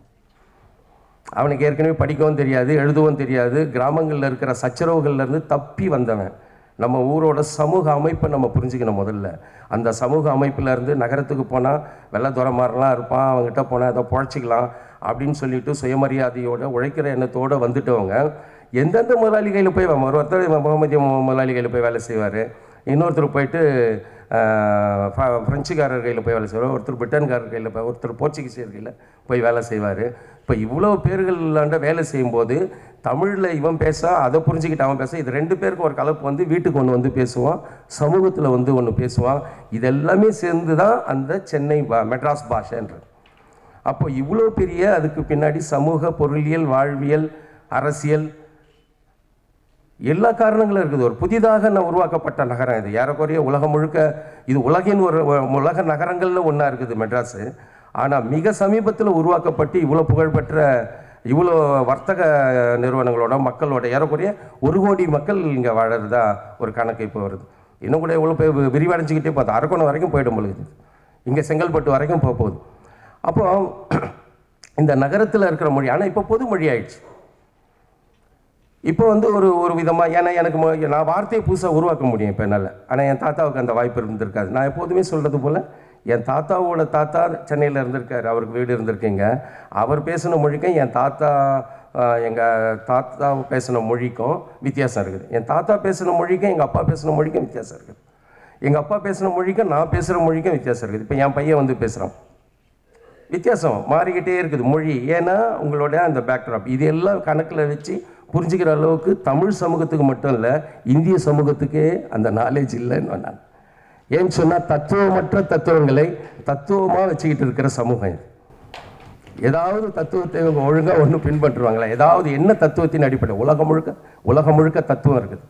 அவனுக்கு ஏற்கனவே படிக்கவும் தெரியாது எழுதவும் தெரியாது கிராமங்களில் இருக்கிற சச்சரவுகள்ல இருந்து தப்பி வந்தவன் நம்ம ஊரோட சமூக அமைப்பை நம்ம புரிஞ்சுக்கணும் முதல்ல அந்த சமூக அமைப்புல இருந்து நகரத்துக்கு போனால் வெள்ளத்துறமாரெலாம் இருப்பான் அவங்ககிட்ட போனால் ஏதோ பொழைச்சிக்கலாம் அப்படின்னு சொல்லிட்டு சுயமரியாதையோட உழைக்கிற எண்ணத்தோடு வந்துட்டவங்க எந்தெந்த முதலாளி கையில் போய் ஒரு ஒருத்தர் முகமதிய முதலாளி கையில் போய் வேலை செய்வார் இன்னொருத்தர் போயிட்டு ஆஹ், ஃப்ர- பிரெஞ்சுக்காரர் கையில் போய் வேலை செய்வார் ஒருத்தர் பிரிட்டன்காரர் கையில் போய் ஒருத்தர் போர்ச்சுகீசியர் கையில் போய் வேலை செய்வார் இப்போ இவ்வளோ பேர்களாண்ட வேலை செய்யும்போது தமிழில் இவன் பேச அதை புரிஞ்சுக்கிட்டு அவன் பேச இது ரெண்டு பேருக்கும் ஒரு கலப்பு வந்து வீட்டுக்கு ஒன்று வந்து பேசுவான் சமூகத்தில் வந்து ஒன்று பேசுவான் இதெல்லாமே சேர்ந்து தான் அந்த சென்னை பா- மெட்ராஸ் பாஷைன்றது அப்போ இவ்வளோ பெரிய அதுக்கு பின்னாடி சமூக பொருளியல் வாழ்வியல் அரசியல் எல்லா காரணங்களும் இருக்குது ஒரு புதிதாக நான் உருவாக்கப்பட்ட நகரம் இது ஏறக்குறைய உலகம் முழுக்க இது உலகின் ஒரு ஒரு உலக நகரங்களில் ஒன்றா இருக்குது மெட்ராஸு ஆனால் மிக சமீபத்தில் உருவாக்கப்பட்டு இவ்வளோ புகழ்பெற்ற இவ்வளோ வர்த்தக நிறுவனங்களோட மக்களோட ஏறக்குறைய ஒரு கோடி மக்கள் இங்கே வாழறதா ஒரு கணக்கு இப்போ வருது இன்னும் கூட எவ்வளோ போய் விரிவடைஞ்சிக்கிட்டே போகுது அரக்கோணம் வரைக்கும் போயிடும் பொழுது இங்கே செங்கல்பட்டு வரைக்கும் போக போகுது அப்போ இந்த நகரத்தில் இருக்கிற மொழி ஆனால் இப்போ பொது மொழி ஆயிடுச்சு இப்போ வந்து ஒரு ஒரு விதமாக ஏன்னா எனக்கு மொ- நான் வார்த்தையை புதுசாக உருவாக்க முடியும் இப்போ என்னால் ஆனால் என் தாத்தாவுக்கு அந்த வாய்ப்பு இருந்திருக்காது நான் எப்போதுமே சொல்கிறது போல் என் தாத்தாவோட தாத்தா சென்னையில் இருந்திருக்காரு அவருக்கு வீடு இருந்திருக்கீங்க அவர் பேசின மொழிக்கும் என் தாத்தா எங்கள் தாத்தா பேசின மொழிக்கும் வித்தியாசம் இருக்குது என் தாத்தா பேசின மொழிக்கும் எங்கள் அப்பா பேசின மொழிக்கும் வித்தியாசம் இருக்குது எங்கள் அப்பா பேசின மொழிக்கும் நான் பேசுகிற மொழிக்கும் வித்தியாசம் இருக்குது இப்போ என் பையன் வந்து பேசுகிறான் வித்தியாசம் மாறிக்கிட்டே இருக்குது மொழி ஏன்னா உங்களோட அந்த பேக்ட்ராப் இது எல்லாம் கணக்கில் வச்சு புரிஞ்சுக்கிற அளவுக்கு தமிழ் சமூகத்துக்கு மட்டும் இல்லை இந்திய சமூகத்துக்கே அந்த நாலேஜ் இல்லைன்னு நான் ஏன்னு சொன்னால் தத்துவமற்ற தத்துவங்களை தத்துவமாக வச்சுக்கிட்டு இருக்கிற சமூகம் இது ஏதாவது தத்துவத்தை இவங்க ஒழுங்காக ஒன்றும் பின்பற்றுவாங்களா ஏதாவது என்ன தத்துவத்தின் அடிப்படை உலகம் முழுக்க உலகம் முழுக்க தத்துவம் இருக்குது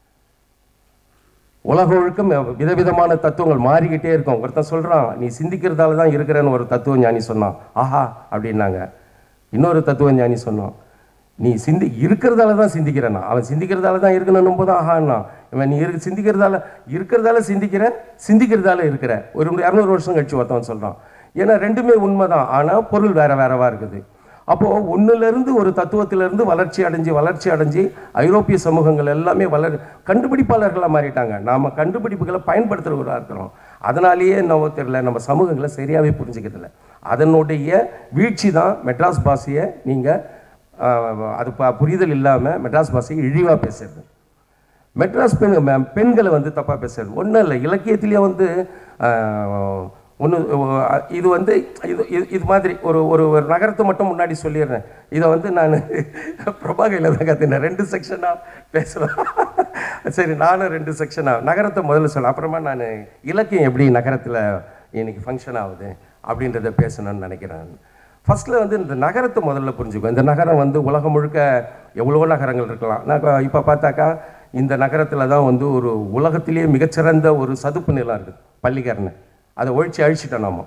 உலகம் முழுக்க விதவிதமான தத்துவங்கள் மாறிக்கிட்டே இருக்கும் ஒருத்தன் சொல்கிறான் நீ சிந்திக்கிறதால தான் இருக்கிறேன்னு ஒரு தத்துவ ஞானி சொன்னான் ஆஹா அப்படின்னாங்க இன்னொரு தத்துவ ஞானி சொன்னான் நீ சிந்தி இருக்கிறதால தான் சிந்திக்கிறேன்னா அவன் சிந்திக்கிறதால தான் இருக்கணும் போது ஆஹான்னா இவன் நீ இருக்கு சிந்திக்கிறதால இருக்கிறதால சிந்திக்கிற சிந்திக்கிறதால இருக்கிற ஒரு இரநூறு வருஷம் கழிச்சு ஒருத்தவன் சொல்கிறான் ஏன்னா ரெண்டுமே உண்மைதான் ஆனால் பொருள் வேற வேறவா இருக்குது அப்போது ஒன்றுலேருந்து ஒரு தத்துவத்திலிருந்து வளர்ச்சி அடைஞ்சு வளர்ச்சி அடைஞ்சு ஐரோப்பிய சமூகங்கள் எல்லாமே வளர் கண்டுபிடிப்பாளர்களாக மாறிட்டாங்க நாம் கண்டுபிடிப்புகளை பயன்படுத்துகிறவர்களாக இருக்கிறோம் அதனாலேயே என்னவோ தெரியல நம்ம சமூகங்களை சரியாகவே புரிஞ்சுக்கிறதில்ல அதனுடைய வீழ்ச்சி தான் மெட்ராஸ் பாஷையை நீங்கள் அது ப- புரிதல் இல்லாமல் மெட்ராஸ் பாஷையை இழிவாக பேசுறது மெட்ராஸ் பெண் ம- பெண்களை வந்து தப்பாக பேசுறது ஒன்றும் இல்லை இலக்கியத்திலேயே வந்து ஒன்று இது வந்து இது இது- இது மாதிரி ஒரு ஒரு ஒரு நகரத்தை மட்டும் முன்னாடி சொல்லிடுறேன் இதை வந்து நான் பிரபாகையில் தான் கற்றுனேன் ரெண்டு செக்ஷனாக பேசலாம் சரி நானும் ரெண்டு செக்ஷனாக நகரத்தை முதல்ல சொல்ல அப்புறமா நான் இலக்கியம் எப்படி நகரத்தில் இன்னைக்கு ஃபங்க்ஷன் ஆகுது அப்படின்றத பேசணும்னு நினைக்கிறேன் ஃபர்ஸ்ட்டில் வந்து இந்த நகரத்தை முதல்ல புரிஞ்சுக்கும் இந்த நகரம் வந்து உலகம் முழுக்க எவ்வளோ நகரங்கள் இருக்கலாம் நான் இப்போ பார்த்தாக்கா இந்த நகரத்தில் தான் வந்து ஒரு உலகத்திலேயே மிகச்சிறந்த ஒரு சதுப்பு நிலம் இருக்குது பள்ளிக்கரணை அதை ஒழிச்சு அழிச்சிட்டோம் நாம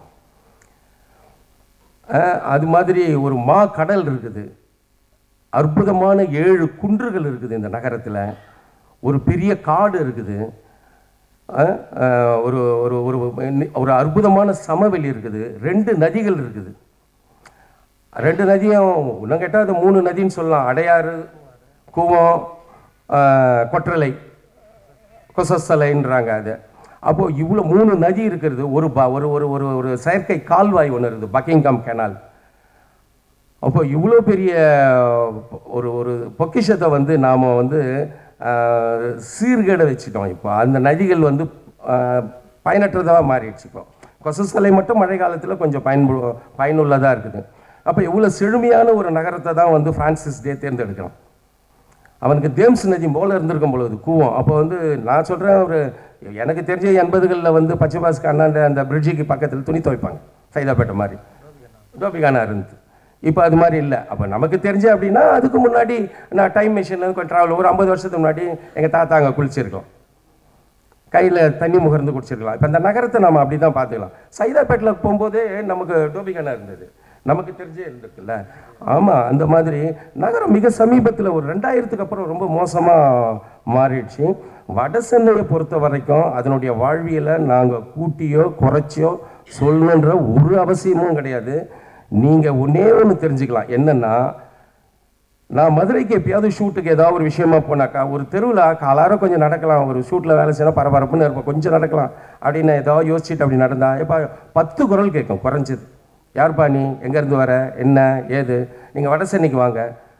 அஹ், அது மாதிரி ஒரு மா கடல் இருக்குது அற்புதமான ஏழு குன்றுகள் இருக்குது இந்த நகரத்தில் ஒரு பெரிய காடு இருக்குது அஹ், அஹ், ஒரு ஒரு ஒரு ஒரு அற்புதமான சமவெளி இருக்குது ரெண்டு நதிகள் இருக்குது ரெண்டு நதியும் இன்னும் கேட்டால் அது மூணு நதின்னு சொல்லலாம் அடையாறு கூவம் ஆஹ், கொற்றலை கொசஸ்தலைன்றாங்க அது அப்போது இவ்வளோ மூணு நதி இருக்கிறது ஒரு ப ஒரு ஒரு ஒரு ஒரு செயற்கை கால்வாய் ஒன்று இருக்குது பக்கிங்காம் கெனால் அப்போ இவ்வளோ பெரிய ஒரு ஒரு பொக்கிஷத்தை வந்து நாம் வந்து ஆஹ், சீர்கேட வச்சுட்டோம் இப்போ அந்த நதிகள் வந்து ஆஹ், பயனற்றதாக மாறிடுச்சு இப்போ கொசஸ்தலை மட்டும் மழை காலத்தில் கொஞ்சம் பயன்பு பயனுள்ளதாக இருக்குது அப்போ இவ்வளோ செழுமையான ஒரு நகரத்தை தான் வந்து ஃப்ரான்சிஸ் டே தேர்ந்தெடுக்கிறான் அவனுக்கு தேம்ஸ் நதி போல இருந்திருக்கும் பொழுது கூவம் அப்போ வந்து நான் சொல்கிறேன் ஒரு எனக்கு தெரிஞ்ச எண்பதுகளில் வந்து பச்சைபாஸ்க்கு அண்ணாண்ட அந்த பிரிட்ஜுக்கு பக்கத்தில் துணி துவைப்பாங்க சைதாப்பேட்டை மாதிரி டோபிகானா இருந்தது இப்போ அது மாதிரி இல்லை அப்போ நமக்கு தெரிஞ்ச அப்படின்னா அதுக்கு முன்னாடி நான் டைம் மிஷினில் கொஞ்சம் ட்ராவல் ஒரு ஐம்பது வருஷத்துக்கு முன்னாடி எங்கள் தாத்தா அங்கே குளிச்சிருக்கோம் கையில் தண்ணி முகர்ந்து குடிச்சிருக்கலாம் இப்போ இந்த நகரத்தை நம்ம அப்படி தான் பார்த்துக்கலாம் சைதாப்பேட்டில் போகும்போதே நமக்கு டோபிகானா இருந்தது நமக்கு தெரிஞ்சே இருந்திருக்குல்ல ஆமாம் அந்த மாதிரி நகரம் மிக சமீபத்தில் ஒரு ரெண்டாயிரத்துக்கு அப்புறம் ரொம்ப மோசமாக மாறிடுச்சு வட சென்னையை பொறுத்த வரைக்கும் அதனுடைய வாழ்வியலை நாங்கள் கூட்டியோ குறைச்சியோ சொல்லணுன்ற ஒரு அவசியமும் கிடையாது நீங்கள் ஒன்றே ஒன்று தெரிஞ்சுக்கலாம் என்னென்னா நான் மதுரைக்கு எப்பயாவது ஷூட்டுக்கு ஏதாவது ஒரு விஷயமா போனாக்கா ஒரு தெருவில் காலாரம் கொஞ்சம் நடக்கலாம் ஒரு ஷூட்டில் வேலை செய்யணும் பரபரப்புன்னு இருப்போம் கொஞ்சம் நடக்கலாம் அப்படின்னு ஏதாவது யோசிச்சுட்டு அப்படி நடந்தா இப்போ பத்து குரல் கேட்கும் குறைஞ்சது யார்ப்பா நீ எங்கேருந்து வர என்ன ஏது நீங்கள் வட சென்னைக்கு வாங்க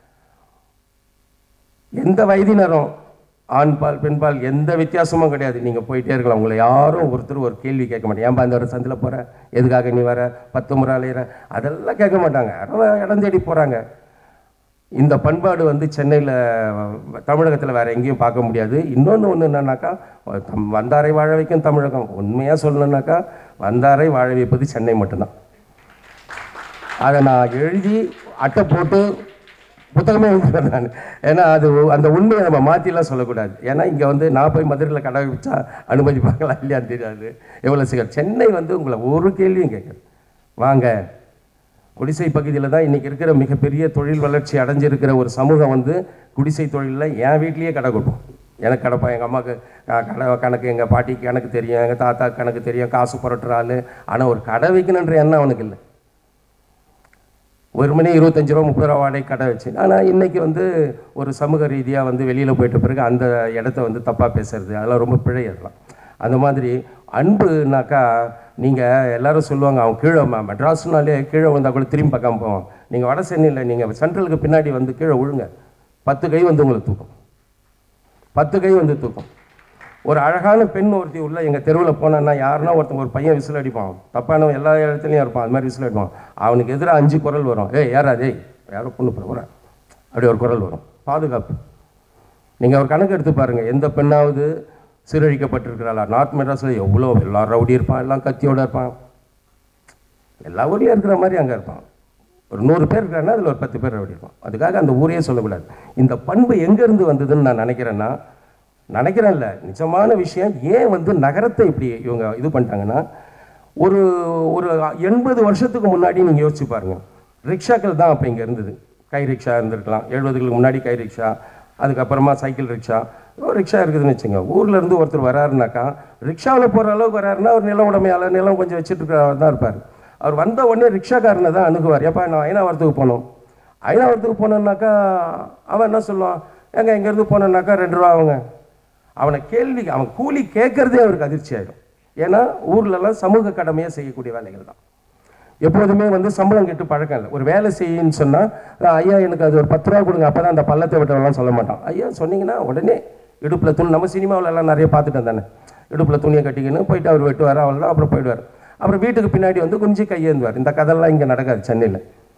எந்த வயதினரும் ஆண்பால் பெண்பால் எந்த வித்தியாசமும் கிடையாது நீங்கள் போயிட்டே இருக்கலாம் உங்களை யாரும் ஒருத்தர் ஒரு கேள்வி கேட்க மாட்டாங்க ஏன்பா இந்த ஒரு சந்தில் போகிற எதுக்காக நீ வர பத்து முறை அலையிற அதெல்லாம் கேட்க மாட்டாங்க யாரோ இடம் தேடி போகிறாங்க இந்த பண்பாடு வந்து சென்னையில் தமிழகத்தில் வேற எங்கேயும் பார்க்க முடியாது இன்னொன்று ஒன்று என்னன்னாக்கா தம் வந்தாரை வாழ வைக்கும் தமிழகம் உண்மையாக சொல்லணுன்னாக்கா வந்தாரை வாழ வைப்பது சென்னை மட்டும்தான் அதை நான் எழுதி அட்டை போட்டு புத்தகமே எழுதுவேன் நான் ஏன்னா அது அந்த உண்மையை நம்ம மாற்றிலாம் சொல்லக்கூடாது ஏன்னா இங்கே வந்து நான் போய் மதுரையில் கடை வச்சா அனுமதி பார்க்கலாம் இல்லையான்னு தெரியாது எவ்வளோ சீக்கிரம் சென்னை வந்து உங்களை ஒரு கேள்வியும் கேட்குது வாங்க குடிசை பகுதியில் தான் இன்றைக்கி இருக்கிற மிகப்பெரிய தொழில் வளர்ச்சி அடைஞ்சிருக்கிற ஒரு சமூகம் வந்து குடிசை தொழிலில் என் வீட்லேயே கடை கொடுப்போம் எனக்கு கடைப்பா எங்கள் அம்மாவுக்கு க- கடை கணக்கு எங்கள் பாட்டிக்கு கணக்கு தெரியும் எங்கள் தாத்தா கணக்கு தெரியும் காசு புரட்டுற ஆள் ஆனால் ஒரு கடை வைக்கணுன்ற எண்ணம் அவனுக்கு இல்லை ஒரு மணி இருபத்தஞ்சு ரூபா முப்பது ரூபா வாடகை கடை வச்சு ஆனால் இன்னைக்கு வந்து ஒரு சமூக ரீதியாக வந்து வெளியில் போயிட்ட பிறகு அந்த இடத்த வந்து தப்பாக பேசுறது அதெல்லாம் ரொம்ப பிழை அதெல்லாம் அந்த மாதிரி அன்புனாக்கா நீங்கள் எல்லாரும் சொல்லுவாங்க அவன் கீழே ம- மெட்ராஸ்னாலே கீழே வந்தால் கூட திரும்பி பார்க்காம போவான் நீங்கள் வட சென்னையில் நீங்கள் சென்ட்ரலுக்கு பின்னாடி வந்து கீழே விழுங்க பத்து கை வந்து உங்களை தூக்கும் பத்து கை வந்து தூக்கும் ஒரு அழகான பெண் ஒருத்தி உள்ள எங்கள் தெருவில் போனான்னா யாருன்னா ஒருத்தன் ஒரு பையன் விசில் அடிப்பான் தப்பானவன் எல்லா இடத்துலையும் இருப்பான் அது மாதிரி விசில் அடிப்பான் அவனுக்கு எதிராக அஞ்சு குரல் வரும் ஏய் யாரா டேய் யாரோ பொண்ணு போகிறேன் அப்படி ஒரு குரல் வரும் பாதுகாப்பு நீங்கள் ஒரு கணக்கு எடுத்து பாருங்கள் எந்த பெண்ணாவது சீரழிக்கப்பட்டிருக்கிறாளா நார்த் மெட்ராஸில் எவ்வளோ எல்லாரும் ரவுடி இருப்பான் எல்லாம் கத்தியோட இருப்பான் எல்லா ஊர்லேயும் இருக்கிற மாதிரி அங்கே இருப்பான் ஒரு நூறு பேர் இருக்காங்கன்னா அதில் ஒரு பத்து பேர் ரவுடி இருப்பான் அதுக்காக அந்த ஊரையே சொல்லக்கூடாது இந்த பண்பு எங்கேருந்து வந்ததுன்னு நான் நினைக்கிறேன்னா நினைக்கிறேன்ல நிஜமான விஷயம் ஏன் வந்து நகரத்தை இப்படி இவங்க இது பண்ணிட்டாங்கன்னா ஒரு ஒரு எண்பது வருஷத்துக்கு முன்னாடி நீங்கள் யோசிச்சு பாருங்க ரிக்ஷாக்கள் தான் அப்போ இங்கே இருந்தது கை ரிக்ஷா இருந்திருக்கலாம் எழுபதுகளுக்கு முன்னாடி கை ரிக்ஷா அதுக்கப்புறமா சைக்கிள் ரிக்ஷா ஒரு ரிக்ஷா இருக்குதுன்னு வச்சுங்க ஊர்ல இருந்து ஒருத்தர் வராருனாக்கா ரிக்ஷாவில் போகிற அளவுக்கு வராருன்னா அவர் நிலம் உடமையாளர் நிலம் கொஞ்சம் வச்சுட்டு இருக்கிறவர் தான் இருப்பார் அவர் வந்த உடனே ரிக்ஷாக்காரனை தான் அணுகுவார் ஏப்பா நான் ஐநாவரத்துக்கு போனோம் ஐநாவரத்துக்கு போனோம்னாக்கா அவன் என்ன சொல்லுவான் ஏங்க இங்கேருந்து போனோம்னாக்கா ரெண்டு ரூபா ஆகுங்க அவனை கேள்வி அவன் கூலி கேட்கறதே அவருக்கு அதிர்ச்சி ஆகிடும் ஏன்னா ஊர்லலாம் சமூக கடமையை செய்யக்கூடிய வேலைகள் தான் எப்போதுமே வந்து சம்பளம் கேட்டு பழக்கம் இல்லை ஒரு வேலை செய்யுன்னு சொன்னால் ஐயா எனக்கு அது ஒரு பத்து ரூபா கொடுங்க அப்போ தான் அந்த பள்ளத்தை விட்டவெல்லாம் சொல்ல மாட்டான் ஐயா சொன்னீங்கன்னா உடனே இடுப்பில் துணி நம்ம சினிமாவுல எல்லாம் நிறைய பார்த்துட்டோம் தானே இடுப்பில் துணியை கட்டிக்கின்னு போயிட்டு அவர் வெட்டுவார் அவள் தான் அப்புறம் போயிடுவார் அப்புறம் வீட்டுக்கு பின்னாடி வந்து குஞ்சு கையேந்துவார் இந்த கதெல்லாம் இங்கே நடக்காது சென்னையில்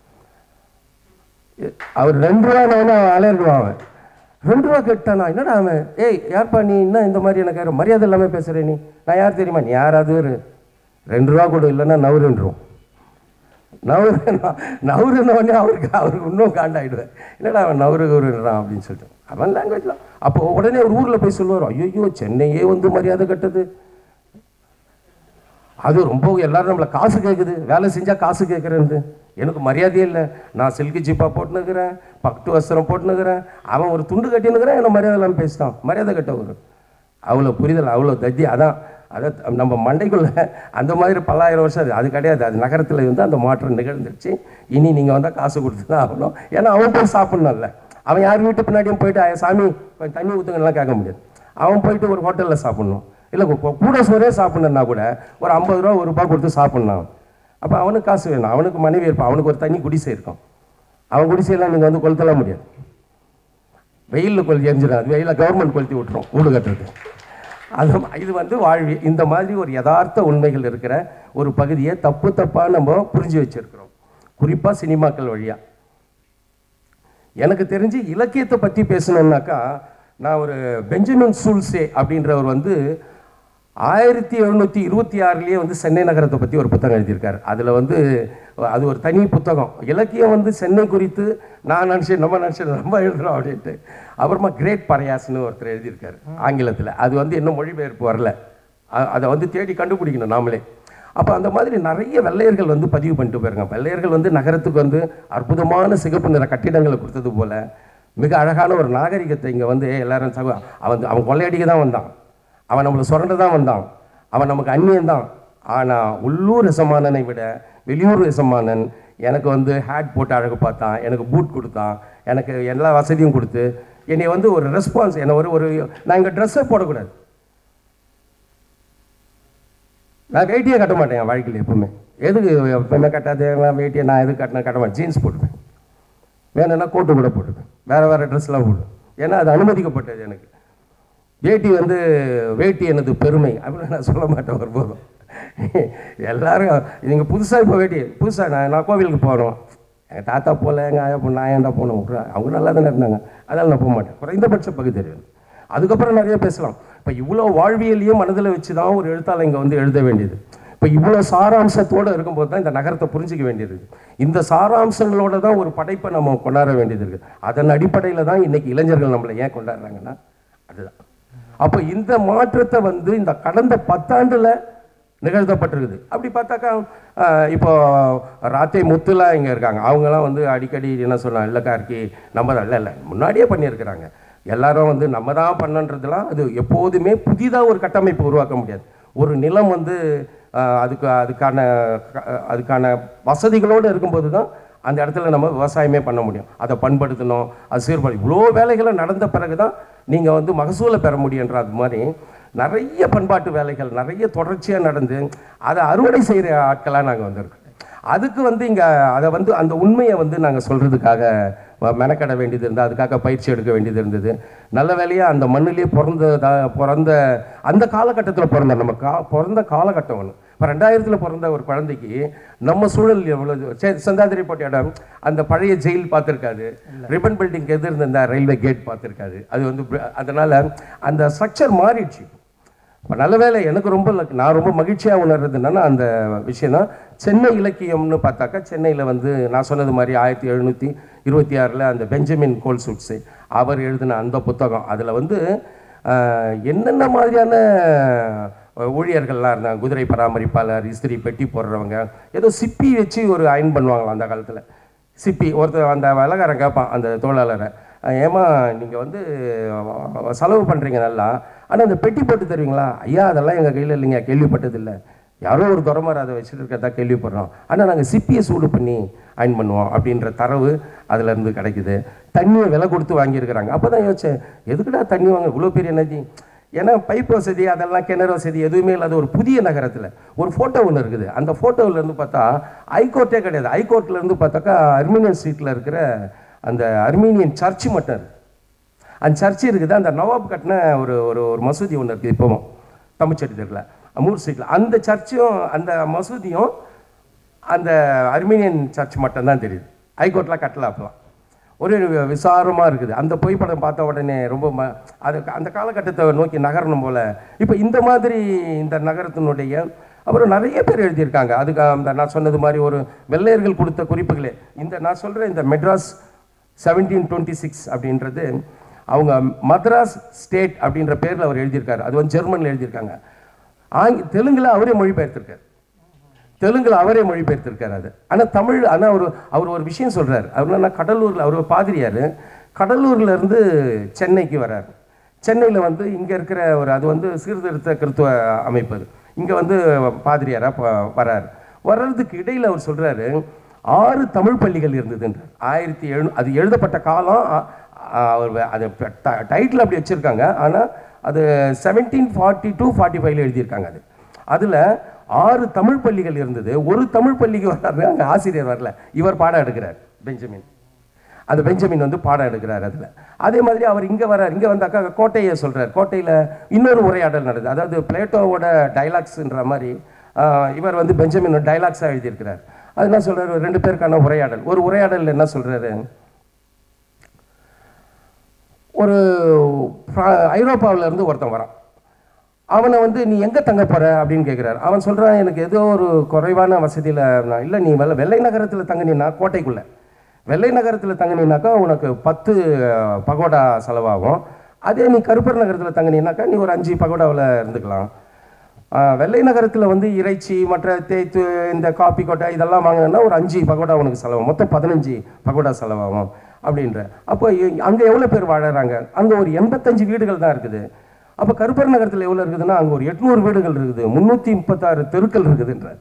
அவர் ரெண்டு ரூபா நான் அலையிடுவான் அவன் ரெண்டு ரூபா கேட்டானா என்னடா அவன் ஏய் யார்ப்பா நீ என்ன இந்த மாதிரி எனக்கு யாரும் மரியாதை இல்லாமல் பேசுகிற நீ நான் யார் தெரியுமா நீ யாராவது ஒரு ரெண்டு ரூபா கொடு இல்லைன்னா நவருன்றோம் நவரு நவருன உடனே அவருக்கு அவருக்கு இன்னும் காண்டாயிடுவார் என்னடா அவன் நவரு கவுருன்றான் அப்படின்னு சொல்லிட்டு அவன் லாங்குவேஜ்லாம் அப்போ உடனே ஒரு ஊரில் போய் சொல்லுவார் ஐயோ சென்னையே வந்து மரியாதை கட்டுது அது ரொம்ப எல்லாரும் நம்மளை காசு கேட்குது வேலை செஞ்சால் காசு கேட்குறேன்னு எனக்கு மரியாதையே இல்லை நான் சில்கி ஜிப்பா போட்டுனுக்கிறேன் பட்டு வஸ்திரம் போட்டுனுக்கிறேன் அவன் ஒரு துண்டு கட்டினுக்கிறேன் என்ன மரியாதை இல்லாமல் பேசிட்டான் மரியாதை கட்ட ஒரு அவ்வளோ புரிதல் அவ்வளோ தத்தி அதான் அதை நம்ம மண்டைக்குள்ள அந்த மாதிரி பல்லாயிரம் வருஷம் அது அது கிடையாது அது நகரத்தில் வந்து அந்த மாற்றம் நிகழ்ந்துருச்சு இனி நீங்கள் வந்தால் காசு கொடுத்து தான் ஆகணும் ஏன்னா அவன் போய் சாப்பிட்ணும்ல அவன் யார் வீட்டு பின்னாடியும் போயிட்டு "ஐயா, சாமி கொஞ்சம் தண்ணி ஊற்றுங்கலாம் கேட்க முடியாது அவன் போயிட்டு ஒரு ஹோட்டலில் சாப்பிட்ணும் இல்லை கு- கூட சோறே சாப்பிட்ணுன்னா கூட ஒரு ஐம்பது ரூபா ஒரு ரூபாய் கொடுத்து சாப்பிட்ணும் அப்போ அவனுக்கு காசு வேணும் அவனுக்கு மனைவி இருப்பான் அவனுக்கு ஒரு தண்ணி குடிசை இருக்கும் அவன் குடிசையெல்லாம் நீங்கள் வந்து கொளுத்தலாம் முடியாது வெயிலில் கொளுத்தி எரிஞ்சிடும் அது வெயிலில் கவர்மெண்ட் கொளுத்தி விட்டுரும் வீடு கட்டுறது அது ம- இது வந்து வாழ்வி இந்த மாதிரி ஒரு யதார்த்த உண்மைகள் இருக்கிற ஒரு பகுதியை தப்பு தப்பாக நம்ம புரிஞ்சு வச்சிருக்கிறோம் குறிப்பாக சினிமாக்கள் வழியாக எனக்கு தெரிஞ்சு இலக்கியத்தை பற்றி பேசணுன்னாக்கா நான் ஒரு பெஞ்சமின் சூல்சே அப்படின்றவர் வந்து ஆயிரத்தி எழுநூற்றி இருபத்தி ஆறுலேயே வந்து சென்னை நகரத்தை பற்றி ஒரு புத்தகம் எழுதியிருக்காரு அதில் வந்து அது ஒரு தனி புத்தகம் இலக்கியம் வந்து சென்னை குறித்து நான் நினச்சேன் நம்ம நினச்சேன் நம்ம எழுதுறோம் அப்படின்ட்டு அப்புறமா கிரேட் பரையாஸ்னு ஒருத்தர் எழுதியிருக்காரு ஆங்கிலத்தில் அது வந்து இன்னும் மொழிபெயர்ப்பு வரல அ- அதை வந்து தேடி கண்டுபிடிக்கணும் நாமளே அப்போ அந்த மாதிரி நிறைய வெள்ளையர்கள் வந்து பதிவு பண்ணிட்டு போயிருங்க வெள்ளையர்கள் வந்து நகரத்துக்கு வந்து அற்புதமான சிகப்பு நிற கட்டிடங்களை கொடுத்தது போல மிக அழகான ஒரு நாகரிகத்தை இங்கே வந்து எல்லாரும் சக அவன் அவன் கொள்ளையடிக்க தான் வந்தான் அவன் நம்மளை சுரண்ட தான் வந்தான் அவன் நமக்கு அந்நியன் தான் ஆனால் உள்ளூர் எசமானனை விட வெளியூர் எசமானன் எனக்கு வந்து ஹேட் போட்டு அழகு பார்த்தான் எனக்கு பூட் கொடுத்தான் எனக்கு எல்லா வசதியும் கொடுத்து என்னை வந்து ஒரு ரெஸ்பான்ஸ் என்னை ஒரு ஒரு நான் இங்கே ட்ரெஸ்ஸே போடக்கூடாது நான் வேட்டியே கட்ட மாட்டேன் என் வாழ்க்கையில் எப்பவுமே எதுக்கு எப்பவுமே கட்டாது நான் வேட்டியை நான் எதுக்கு கட்டினா கட்ட மாட்டேன் ஜீன்ஸ் போட்டுப்பேன் வேணும்னா கோட்டு கூட போட்டுப்பேன் வேறு வேறு ட்ரெஸ்லாம் போடுவேன் ஏன்னா அது அனுமதிக்கப்பட்டது எனக்கு வேட்டி வந்து வேட்டி எனது பெருமை அப்படின்னு நான் சொல்ல மாட்டேன் ஒருபோதும் எல்லாரும் நீங்கள் புதுசாக இப்போ வேட்டி புதுசாக நான் நான் கோவிலுக்கு போகணும் எங்கள் தாத்தா போகல எங்கள் ஆயா போ நான் ஏன்டா போகணும் விட்றேன். அவங்க நல்லா தானே இருந்தாங்க அதனால் நான் போக மாட்டேன் குறைந்தபட்ச பகுத்தறிவு அதுக்கப்புறம் நிறைய பேசலாம் இப்போ இவ்வளோ வாழ்வியலையும் மனதில் வச்சு தான் ஒரு எழுத்தாளர் இங்கே வந்து எழுத வேண்டியது இப்போ இவ்வளோ சாராம்சத்தோடு இருக்கும்போது தான் இந்த நகரத்தை புரிஞ்சிக்க வேண்டியது இருக்கு. இந்த சாராம்சங்களோட தான் ஒரு படைப்பை நம்ம கொண்டாட வேண்டியது இருக்குது அதன் அடிப்படையில் தான் இன்னைக்கு இளைஞர்கள் நம்மளை ஏன் கொண்டாடுறாங்கன்னா அதுதான் அப்போ இந்த மாற்றத்தை வந்து இந்த கடந்த பத்தாண்டுல நிகழ்த்தப்பட்டிருக்குது அப்படி பார்த்தாக்கா ஆஹ், இப்போ ராத்தே முத்துலாம் இங்கே இருக்காங்க அவங்கெல்லாம் வந்து அடிக்கடி என்ன சொன்னாங்க இல்லை கார்கி நம்ம தான் இல்லை இல்லை முன்னாடியே பண்ணியிருக்கிறாங்க எல்லாரும் வந்து நம்ம தான் பண்ணன்றதுலாம் அது எப்போதுமே புதிதாக ஒரு கட்டமைப்பு உருவாக்க முடியாது ஒரு நிலம் வந்து ஆஹ், அதுக்கு அதுக்கான க- அதுக்கான வசதிகளோடு இருக்கும்போது தான் அந்த இடத்துல நம்ம விவசாயமே பண்ண முடியும் அதை பண்படுத்தணும் அது சீர்படு இவ்வளோ வேலைகளை நடந்த பிறகு தான் நீங்கள் வந்து மகசூலை பெற முடியுன்ற அது மாதிரி நிறைய பண்பாட்டு வேலைகள் நிறைய தொடர்ச்சியாக நடந்து அதை அறுவடை செய்கிற ஆட்களாக நாங்கள் வந்திருக்கோம் அதுக்கு வந்து இங்கே அதை வந்து அந்த உண்மையை வந்து நாங்கள் சொல்கிறதுக்காக மெனக்கட வேண்டியது இருந்தது அதுக்காக பயிற்சி எடுக்க வேண்டியது இருந்தது நல்ல வேலையாக அந்த மண்ணிலே பிறந்த பிறந்த அந்த காலகட்டத்தில் பிறந்த நம்ம கா பிறந்த காலகட்டம் ஒன்று இப்போ ரெண்டாயிரத்தில் பிறந்த ஒரு குழந்தைக்கு நம்ம சூழல் எவ்வளோ செந்தாதிரி போட்ட இடம் அந்த பழைய ஜெயில் பார்த்துருக்காது ரிப்பன் பில்டிங் எதிர் இருந்த இந்த ரயில்வே கேட் பார்த்துருக்காது அது வந்து ப- அதனால அந்த ஸ்ட்ரக்சர் மாறிடுச்சு இப்போ நல்ல வேளை எனக்கு ரொம்ப luck. நான் ரொம்ப மகிழ்ச்சியாக உணர்றது என்னன்னா அந்த விஷயம் தான் சென்னை இலக்கியம்னு பார்த்தாக்கா சென்னையில் வந்து நான் சொன்னது மாதிரி ஆயிரத்தி எழுநூற்றி இருபத்தி ஆறில் அந்த பெஞ்சமின் கோல்சுட்ஸு அவர் எழுதின அந்த புத்தகம் அதில் வந்து ஆஹ், என்னென்ன மாதிரியான அஹ், ஊழியர்கள்லாம் இருந்தாங்க குதிரை பராமரிப்பாளர் இஸ்திரி பெட்டி போடுறவங்க ஏதோ சிப்பி வச்சு ஒரு அயன் பண்ணுவாங்களாம் அந்த காலத்தில் சிப்பி ஒருத்தர் அந்த வேலைக்காரன் கேட்பான் அந்த தொழிலாளரை "அஹ், ஏம்மா நீங்கள் வந்து அஹ், செலவு பண்ணுறீங்க நல்லா ஆனால் அந்த பெட்டி போட்டு தருவீங்களா ஐயா அதெல்லாம் எங்கள் கையில் இல்லைங்க கேள்விப்பட்டதில்லை யாரோ ஒரு துறமார் அதை வச்சுட்டு இருக்கிறதா கேள்விப்படுறோம் ஆனால் நாங்கள் சிப்பியை சூடு பண்ணி அயன் பண்ணுவோம் அப்படின்ற தரவு அதுல இருந்து கிடைக்குது தண்ணியை விலை கொடுத்து வாங்கியிருக்கிறாங்க அப்போ தான் யோசிச்சேன் எதுக்குடா தண்ணி வாங்க இவ்வளோ பெரிய நதி ஏன்னா பைப் வசதி அதெல்லாம் கிணறு வசதி எதுவுமே இல்லாத ஒரு புதிய நகரத்தில் ஒரு ஃபோட்டோ ஒன்று இருக்குது அந்த ஃபோட்டோவில் இருந்து பார்த்தா ஹைகோர்ட்டே கிடையாது ஹைகோர்ட்ல இருந்து பார்த்தாக்கா அர்மீனியன் ஸ்ட்ரீட்டில் இருக்கிற அந்த அர்மீனியன் சர்ச்சு மட்டும் இருக்குது அந்த சர்ச்சு இருக்குது அந்த நவாப் கட்டின ஒரு ஒரு ஒரு மசூதி ஒன்று இருக்குது இப்போவும் தமிழ்ச்செட்டி தெருவில் மூர் ஸ்ட்ரீட்டில் அந்த சர்ச்சும் அந்த மசூதியும் அந்த அர்மீனியன் சர்ச் மட்டும்தான் தெரியுது ஹைகோர்ட்லாம் கட்டல அப்பலாம் ஒரு விசாரமாக இருக்குது அந்த புகைப்படம் பார்த்த உடனே ரொம்ப ம அது அந்த காலகட்டத்தை நோக்கி நகரணும் போல் இப்போ இந்த மாதிரி இந்த நகரத்தினுடைய அப்புறம் நிறைய பேர் எழுதியிருக்காங்க அதுக்கு அந்த நான் சொன்னது மாதிரி ஒரு வெள்ளையர்கள் கொடுத்த குறிப்புகளே இந்த நான் சொல்கிற இந்த மெட்ராஸ் செவன்டீன் டுவெண்ட்டி சிக்ஸ் அப்படின்றது அவங்க மദ്രാஸ் ஸ்டேட் அப்படின்ற பேரில் அவர் எழுதியிருக்காரு அது வந்து ஜெர்மனில் எழுதியிருக்காங்க ஆங்கி தெலுங்குல அவரே மொழிபெயர்த்திருக்காரு தெலுங்குல அவரே மொழிபெயர்த்திருக்காரு அது ஆனால் தமிழ் ஆனால் அவர் அவர் ஒரு விஷயம் சொல்றாரு அவர் என்னன்னா கடலூரில் அவர் ஒரு பாதிரியார் கடலூர்ல இருந்து சென்னைக்கு வர்றாரு சென்னையில் வந்து இங்கே இருக்கிற ஒரு அது வந்து சீர்திருத்த கிறித்துவ அமைப்பு அது இங்கே வந்து பாதிரியாராக வர்றாரு வர்றதுக்கு இடையில் அவர் சொல்றாரு ஆறு தமிழ் பள்ளிகள் இருந்ததுன்றார் ஆயிரத்தி எழுநூ அது எழுதப்பட்ட காலம் அ- அ- அவர் வே- அது டைட்டில் அப்படி வச்சுருக்காங்க ஆனால் அது செவன்டீன் ஃபார்ட்டி டூ ஃபார்ட்டி ஃபைவ்ல எழுதியிருக்காங்க அது அதில் ஆறு தமிழ் பள்ளிகள் இருந்தது ஒரு தமிழ் பள்ளிக்கு வர்றாரு அங்கே ஆசிரியர் வரல இவர் பாடம் எடுக்கிறார் பெஞ்சமின் அந்த பெஞ்சமின் வந்து பாடம் எடுக்கிறார் அதில் அதே மாதிரி அவர் இங்கே வர்றார் இங்கே வந்தாக்கா கோட்டையை சொல்கிறார் கோட்டையில் இன்னொரு உரையாடல் நடக்குது அதாவது பிளேட்டோவோட டைலாக்ஸ்ன்ற மாதிரி ஆஹ், இவர் வந்து பெஞ்சமின் டைலாக்ஸாக எழுதியிருக்கிறார் அது என்ன சொல்றாரு ரெண்டு பேருக்கான உரையாடல் ஒரு உரையாடல் என்ன சொல்றாரு ஒரு ஃப்ரா- ஐரோப்பாவுல இருந்து ஒருத்தன் வரான் அவனை வந்து நீ எங்கே தங்க போற அப்படின்னு கேட்குறாரு அவன் சொல்கிறான் எனக்கு ஏதோ ஒரு குறைவான வசதியில் நான் இல்லை நீ வெள்ளை வெள்ளை நகரத்தில் தங்கினீன்னா கோட்டைக்குள்ளே வெள்ளை நகரத்தில் தங்கினீனாக்கா உனக்கு பத்து அஹ், பகோடா செலவாகும் அதே நீ கருப்பர் நகரத்தில் தங்கினீனாக்கா நீ ஒரு அஞ்சு பகோடாவில் இருந்துக்கலாம் ஆஹ், வெள்ளை நகரத்தில் வந்து இறைச்சி மற்ற தேய்த்து இந்த காப்பி கொட்டை இதெல்லாம் வாங்கினா ஒரு அஞ்சு பகோடா உனக்கு செலவாகும் மொத்தம் பதினஞ்சு பகோடா செலவாகும் அப்படின்ற அப்போ அங்கே எவ்வளோ பேர் வாழறாங்க அங்கே ஒரு எண்பத்தஞ்சு வீடுகள் தான் இருக்குது அப்போ கருப்பர் நகரத்தில் எவ்வளோ இருக்குதுன்னா அங்கே ஒரு எட்நூறு வீடுகள் இருக்குது முந்நூற்றி முப்பத்தாறு தெருக்கள் இருக்குதுன்றார்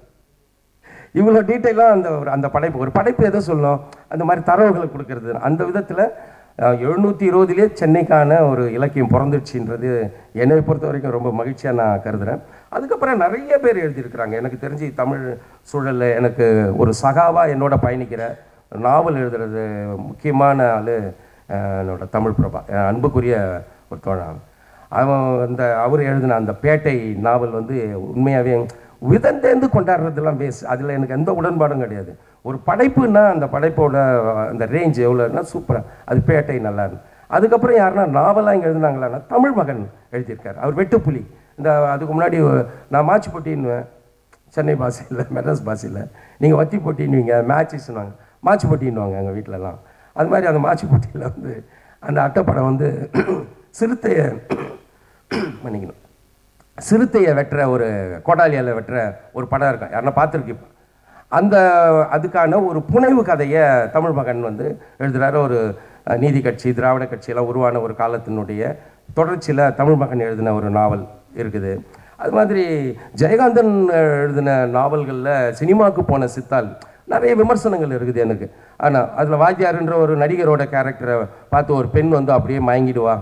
இவ்வளோ டீட்டெயிலாக அந்த ஒரு அந்த படைப்பு ஒரு படைப்பு எதை சொல்லும் அந்த மாதிரி தரவுகளை கொடுக்கறது அந்த விதத்தில் எழுநூற்றி இருபதுலேயே சென்னைக்கான ஒரு இலக்கியம் பிறந்துடுச்சுன்றது என்னை பொறுத்த வரைக்கும் ரொம்ப மகிழ்ச்சியாக நான் கருதுகிறேன் அதுக்கப்புறம் நிறைய பேர் எழுதியிருக்கிறாங்க எனக்கு தெரிஞ்சு தமிழ் சூழலில் எனக்கு ஒரு சகாவாக என்னோட பயணிக்கிற நாவல் எழுதுறது முக்கியமான ஆள் என்னோட தமிழ் பிரபா என் அன்புக்குரிய ஒரு தோழன் அவன் அந்த அவர் எழுதின அந்த பேட்டை நாவல் வந்து உண்மையாகவே விதந்தேந்து கொண்டாடுறதெல்லாம் வேஸ்ட் அதில் எனக்கு எந்த உடன்பாடும் கிடையாது ஒரு படைப்புன்னா அந்த படைப்போட அந்த ரேஞ்ச் எவ்வளோன்னா சூப்பராக அது பேட்டை நல்லா இருந்து அதுக்கப்புறம் யாருன்னா நாவலாக இங்கே எழுதினாங்களான்னா தமிழ் மகன் எழுதியிருக்காரு அவர் வெட்டுப்புலி இந்த அதுக்கு முன்னாடி நான் மாச்சி போட்டின்னுவேன் சென்னை பாஷையில் மெட்ராஸ் பாஷையில் நீங்கள் வத்தி போட்டின்னுவீங்க மேட்சஸ்னுவாங்க மாச்சி போட்டின்னுவாங்க எங்கள் வீட்டிலலாம் அது மாதிரி அந்த மாச்சி போட்டியில் வந்து அந்த அட்டைப்படம் வந்து சிறுத்தையை மன்னிக்கணும் சிறுத்தையை வெட்டுற ஒரு கோடாலியால வெட்டுற ஒரு படம் இருக்கும் யாருன்னா பார்த்துருக்கீங்க அந்த அதுக்கான ஒரு புனைவு கதையை தமிழ் மகன் வந்து எழுதுறாரு ஒரு அஹ், நீதி கட்சி திராவிட கட்சியெல்லாம் உருவான ஒரு காலத்தினுடைய தொடர்ச்சியில் தமிழ் மகன் எழுதின ஒரு நாவல் இருக்குது அது மாதிரி ஜெயகாந்தன் எழுதின நாவல்களில் சினிமாவுக்கு போன சித்தால் நிறைய விமர்சனங்கள் இருக்குது எனக்கு ஆனால் அதில் வாத்தியாருன்ற ஒரு நடிகரோட கேரக்டரை பார்த்து ஒரு பெண் வந்து அப்படியே மயங்கிடுவா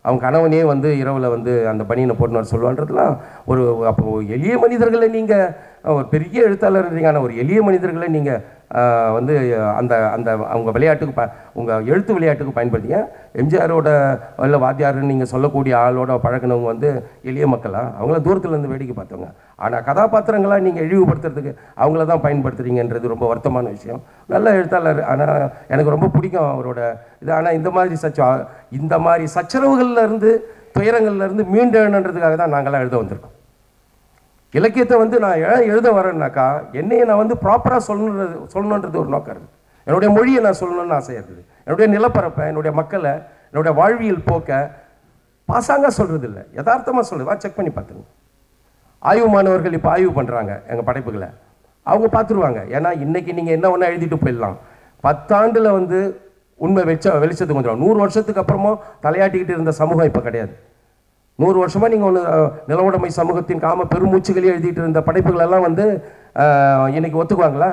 அவங்க கணவனே வந்து இரவில் வந்து அந்த பனியனை போட்டுன்னு வர சொல்லுவான்றதுலாம் ஒரு அப்போ எளிய மனிதர்களை நீங்கள் ஒரு பெரிய எழுத்தாளர் இருந்தீங்க ஆனால் ஒரு எளிய மனிதர்களை நீங்கள் வந்து அந்த அந்த அவங்க விளையாட்டுக்கு ப உங்கள் எழுத்து விளையாட்டுக்கு பயன்படுத்திங்க எம்ஜிஆரோட இல்லை வாத்தியாருன்னு நீங்கள் சொல்லக்கூடிய ஆளோட பழகினவங்க வந்து எளிய மக்களா அவங்கள தூரத்துல இருந்து வேடிக்கை பார்த்தவங்க ஆனால் கதாபாத்திரங்களாக நீங்கள் இழிவுபடுத்துறதுக்கு அவங்கள தான் பயன்படுத்துறீங்கன்றது ரொம்ப வருத்தமான விஷயம் நல்ல எழுத்தாளர் ஆனால் எனக்கு ரொம்ப பிடிக்கும் அவரோட இது ஆனால் இந்த மாதிரி சச்ச இந்த மாதிரி சச்சரவுகள்ல இருந்து துயரங்கள்ல இருந்து மீண்டெழுன்றதுக்காக தான் நாங்களாம் எழுத வந்திருக்கோம் இலக்கியத்தை வந்து நான் ஏன் எழுத வரேன்னாக்கா என்னையை நான் வந்து ப்ராப்பராக சொல்லணுன்றது சொல்லணுன்றது ஒரு நோக்கம் இருக்குது என்னுடைய மொழியை நான் சொல்லணும்னு ஆசையாக இருக்குது என்னுடைய நிலப்பரப்பை என்னுடைய மக்களை என்னுடைய வாழ்வியல் போக்கை பாசாங்க சொல்கிறது இல்லை யதார்த்தமாக சொல்லுது வா செக் பண்ணி பார்த்துங்க ஆய்வு மாணவர்கள் இப்போ ஆய்வு பண்ணுறாங்க எங்கள் படைப்புகளை அவங்க பார்த்துருவாங்க ஏன்னா இன்னைக்கு நீங்கள் என்ன ஒன்றா எழுதிட்டு போயிடலாம் பத்தாண்டில் வந்து உண்மை வெளிச்ச வெளிச்சத்துக்கு வந்துடும் நூறு வருஷத்துக்கு அப்புறமும் தலையாட்டிக்கிட்டு இருந்த சமூகம் இப்போ கிடையாது நூறு வருஷமாக நீங்கள் ஒன்று நிலவுடைமை சமூகத்தின் காம பெருமூச்சுகளே எழுதிட்டு இருந்த படைப்புகள் எல்லாம் வந்து அஹ், இன்னைக்கு ஒத்துக்குவாங்களா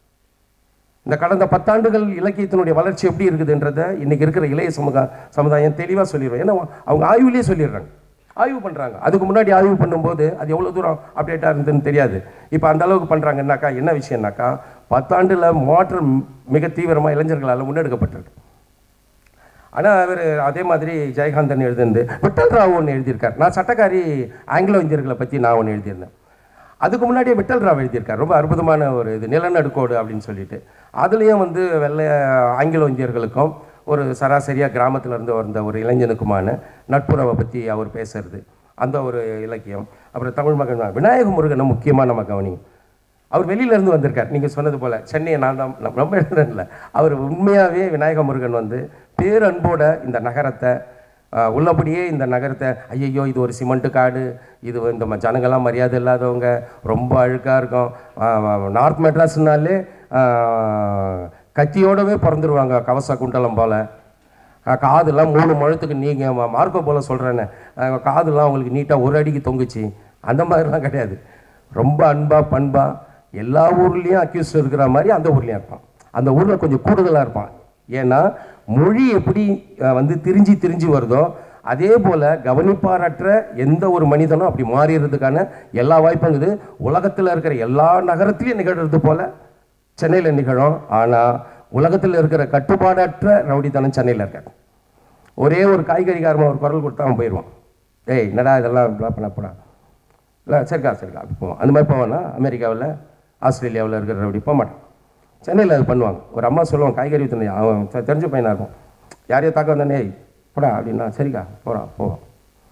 இந்த கடந்த பத்தாண்டுகள் இலக்கியத்தினுடைய வளர்ச்சி எப்படி இருக்குதுன்றதை இன்னைக்கு இருக்கிற இளைய சமூக சமுதாயம் தெளிவாக சொல்லிடுவோம் ஏன்னா அவங்க ஆய்வுலேயே சொல்லிடுறாங்க ஆய்வு பண்ணுறாங்க அதுக்கு முன்னாடி ஆய்வு பண்ணும்போது அது எவ்வளோ தூரம் அப்டேட்டாக இருந்ததுன்னு தெரியாது இப்போ அந்த அளவுக்கு பண்ணுறாங்கன்னாக்கா என்ன விஷயம்னாக்கா பத்தாண்டில் மாற்றம் மிக தீவிரமாக இளைஞர்களால் முன்னெடுக்கப்பட்டிருக்கு ஆனால் அவர் அதே மாதிரி ஜெயகாந்தன் எழுதுனது விட்டல் ராவ் ஒன்று எழுதியிருக்கார் நான் சட்டக்காரி ஆங்கிலோ இந்தியர்களை பற்றி நான் ஒன்று எழுதியிருந்தேன் அதுக்கு முன்னாடியே விட்டல் ராவ் எழுதியிருக்கார் ரொம்ப அற்புதமான ஒரு இது நிலநடுக்கோடு அப்படின்னு சொல்லிட்டு அதுலேயும் வந்து வெள்ளை ஆங்கிலோ இந்தியர்களுக்கும் ஒரு சராசரியாக கிராமத்துல இருந்து வந்த ஒரு இளைஞனுக்குமான நட்புறவை பற்றி அவர் பேசுறது அந்த ஒரு இலக்கியம் அப்புறம் தமிழ் மகன் விநாயக முருகனை முக்கியமாக நம்ம கவனியும் அவர் வெளியில இருந்து வந்திருக்கார் நீங்கள் சொன்னது போல் சென்னையை நான் தான் நம்ம- நம்ம எழுதுறதில்ல அவர் உண்மையாகவே விநாயக முருகன் வந்து பேரன்போட இந்த நகரத்தை ஆஹ், உள்ளபடியே இந்த நகரத்தை ஐயையோ இது ஒரு சிமெண்ட்டு காடு இது இந்த ம- ஜனங்கள்லாம் மரியாதை இல்லாதவங்க ரொம்ப அழுக்காக இருக்கும் ஆஹ், நார்த் மெட்ராஸ்னாலே ஆஹ், கத்தியோடவே பிறந்துருவாங்க கவச குண்டலம் போல் அஹ் காதெல்லாம் மூணு முழத்துக்கு நீங்கள் மார்க்கோ போல சொல்கிறேன்னு காதெல்லாம் உங்களுக்கு நீட்டாக ஒரு அடிக்கு தொங்குச்சு அந்த மாதிரிலாம் கிடையாது ரொம்ப அன்பா பண்பா எல்லா ஊர்லேயும் அக்யூஸ்ட் இருக்கிற மாதிரி அந்த ஊர்லேயும் இருப்பான் அந்த ஊரில் கொஞ்சம் கூடுதலாக இருப்பான் ஏன்னா மொழி எப்படி அஹ், வந்து திரிஞ்சு திரிஞ்சு வருதோ அதே போல் கவனிப்பாரற்ற எந்த ஒரு மனிதனும் அப்படி மாறிடுறதுக்கான எல்லா வாய்ப்பும் இருக்குது உலகத்தில் இருக்கிற எல்லா நகரத்திலையும் நிகழ்றது போல சென்னையில் நிகழும் ஆனால் உலகத்தில் இருக்கிற கட்டுப்பாடற்ற ரவுடித்தனம் சென்னையில் இருக்காது ஒரே ஒரு காய்கறிக்காரமாக ஒரு குரல் கொடுத்தா அவன் போயிடுவான் ஏய் என்னடா இதெல்லாம் இப்படிலாம் பண்ண போடா இல்லை சரிக்கா சரிக்கா அப்படி போவான் அந்த மாதிரி போவானா அமெரிக்காவில் ஆஸ்திரேலியாவில் இருக்கிற ரவுடி போக மாட்டான் சென்னையில் அது பண்ணுவாங்க ஒரு அம்மா சொல்லுவான் காய்கறி வித்துனை அவன் தெ- தெரிஞ்ச பையனாக இருக்கும் யாரையோ தாக்க வந்தானே ஏய் போடா அப்படின்னா சரிக்கா போகிறான் போவான்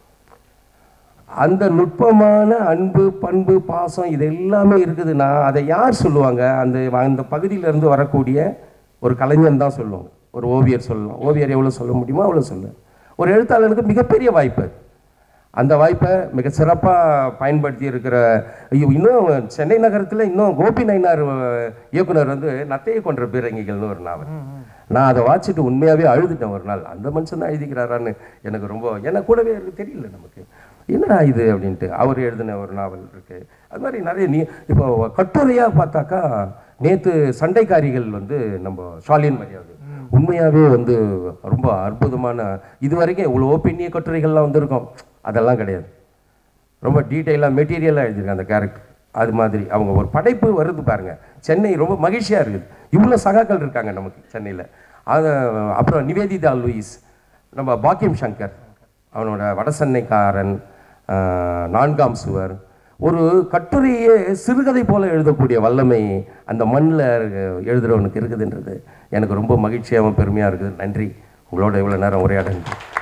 அந்த நுட்பமான அன்பு பண்பு பாசம் இது எல்லாமே இருக்குதுன்னா அதை யார் சொல்லுவாங்க அந்த அந்த பகுதியிலேருந்து வரக்கூடிய ஒரு கலைஞன் தான் சொல்லுவாங்க ஒரு ஓவியர் சொல்லலாம் ஓவியர் எவ்வளோ சொல்ல முடியுமோ அவ்வளோ சொல்ல ஒரு எழுத்தாளனுக்கு மிகப்பெரிய வாய்ப்பு அது. அந்த வாய்ப்பை மிக சிறப்பாக பயன்படுத்தி இருக்கிற ஐயோ இன்னும் சென்னை நகரத்தில் இன்னும் கோபி நயினார் அஹ், இயக்குனர் வந்து நத்தையை கொன்ற பீரங்கிகள்னு ஒரு நாவல் நான் அதை வாசிச்சுட்டு உண்மையாகவே அழுதுட்டேன் ஒரு நாள் அந்த மனுஷன் தான் எழுதிக்கிறாரான்னு எனக்கு ரொம்ப ஏன்னா கூடவே இருக்கு தெரியல நமக்கு என்னடா இது அப்படின்ட்டு அவர் எழுதின ஒரு நாவல் இருக்கு அது மாதிரி நிறைய நீ இப்போ கட்டுரையாக பார்த்தாக்கா நேற்று சண்டைக்காரிகள் வந்து நம்ம ஷாலின் மரியாதை உண்மையாகவே வந்து ரொம்ப அற்புதமான இது வரைக்கும் இவ்வளோ பெண்ணிய கட்டுரைகள்லாம் வந்திருக்கும் அதெல்லாம் கிடையாது ரொம்ப டீட்டெயிலாக மெட்டீரியலாக எழுதியிருக்காங்க அந்த கேரக்டர் அது மாதிரி அவங்க ஒரு படைப்பு வருது பாருங்க சென்னை ரொம்ப மகிழ்ச்சியாக இருக்குது இவ்வளோ சகாக்கள் இருக்காங்க நமக்கு சென்னையில் அது அப்புறம் நிவேதிதா லூயிஸ் நம்ம பாக்கியம் சங்கர் அவனோட வடசென்னைக்காரன் ஆஹ், நான்காம் சுவர் ஒரு கட்டுரையே சிறுகதை போல எழுதக்கூடிய வல்லமை அந்த மண்ணில் எழுதுறவனுக்கு இருக்குதுன்றது எனக்கு ரொம்ப மகிழ்ச்சியாகவும் பெருமையாக இருக்குது நன்றி உங்களோட இவ்வளோ நேரம் உரையாட நன்றி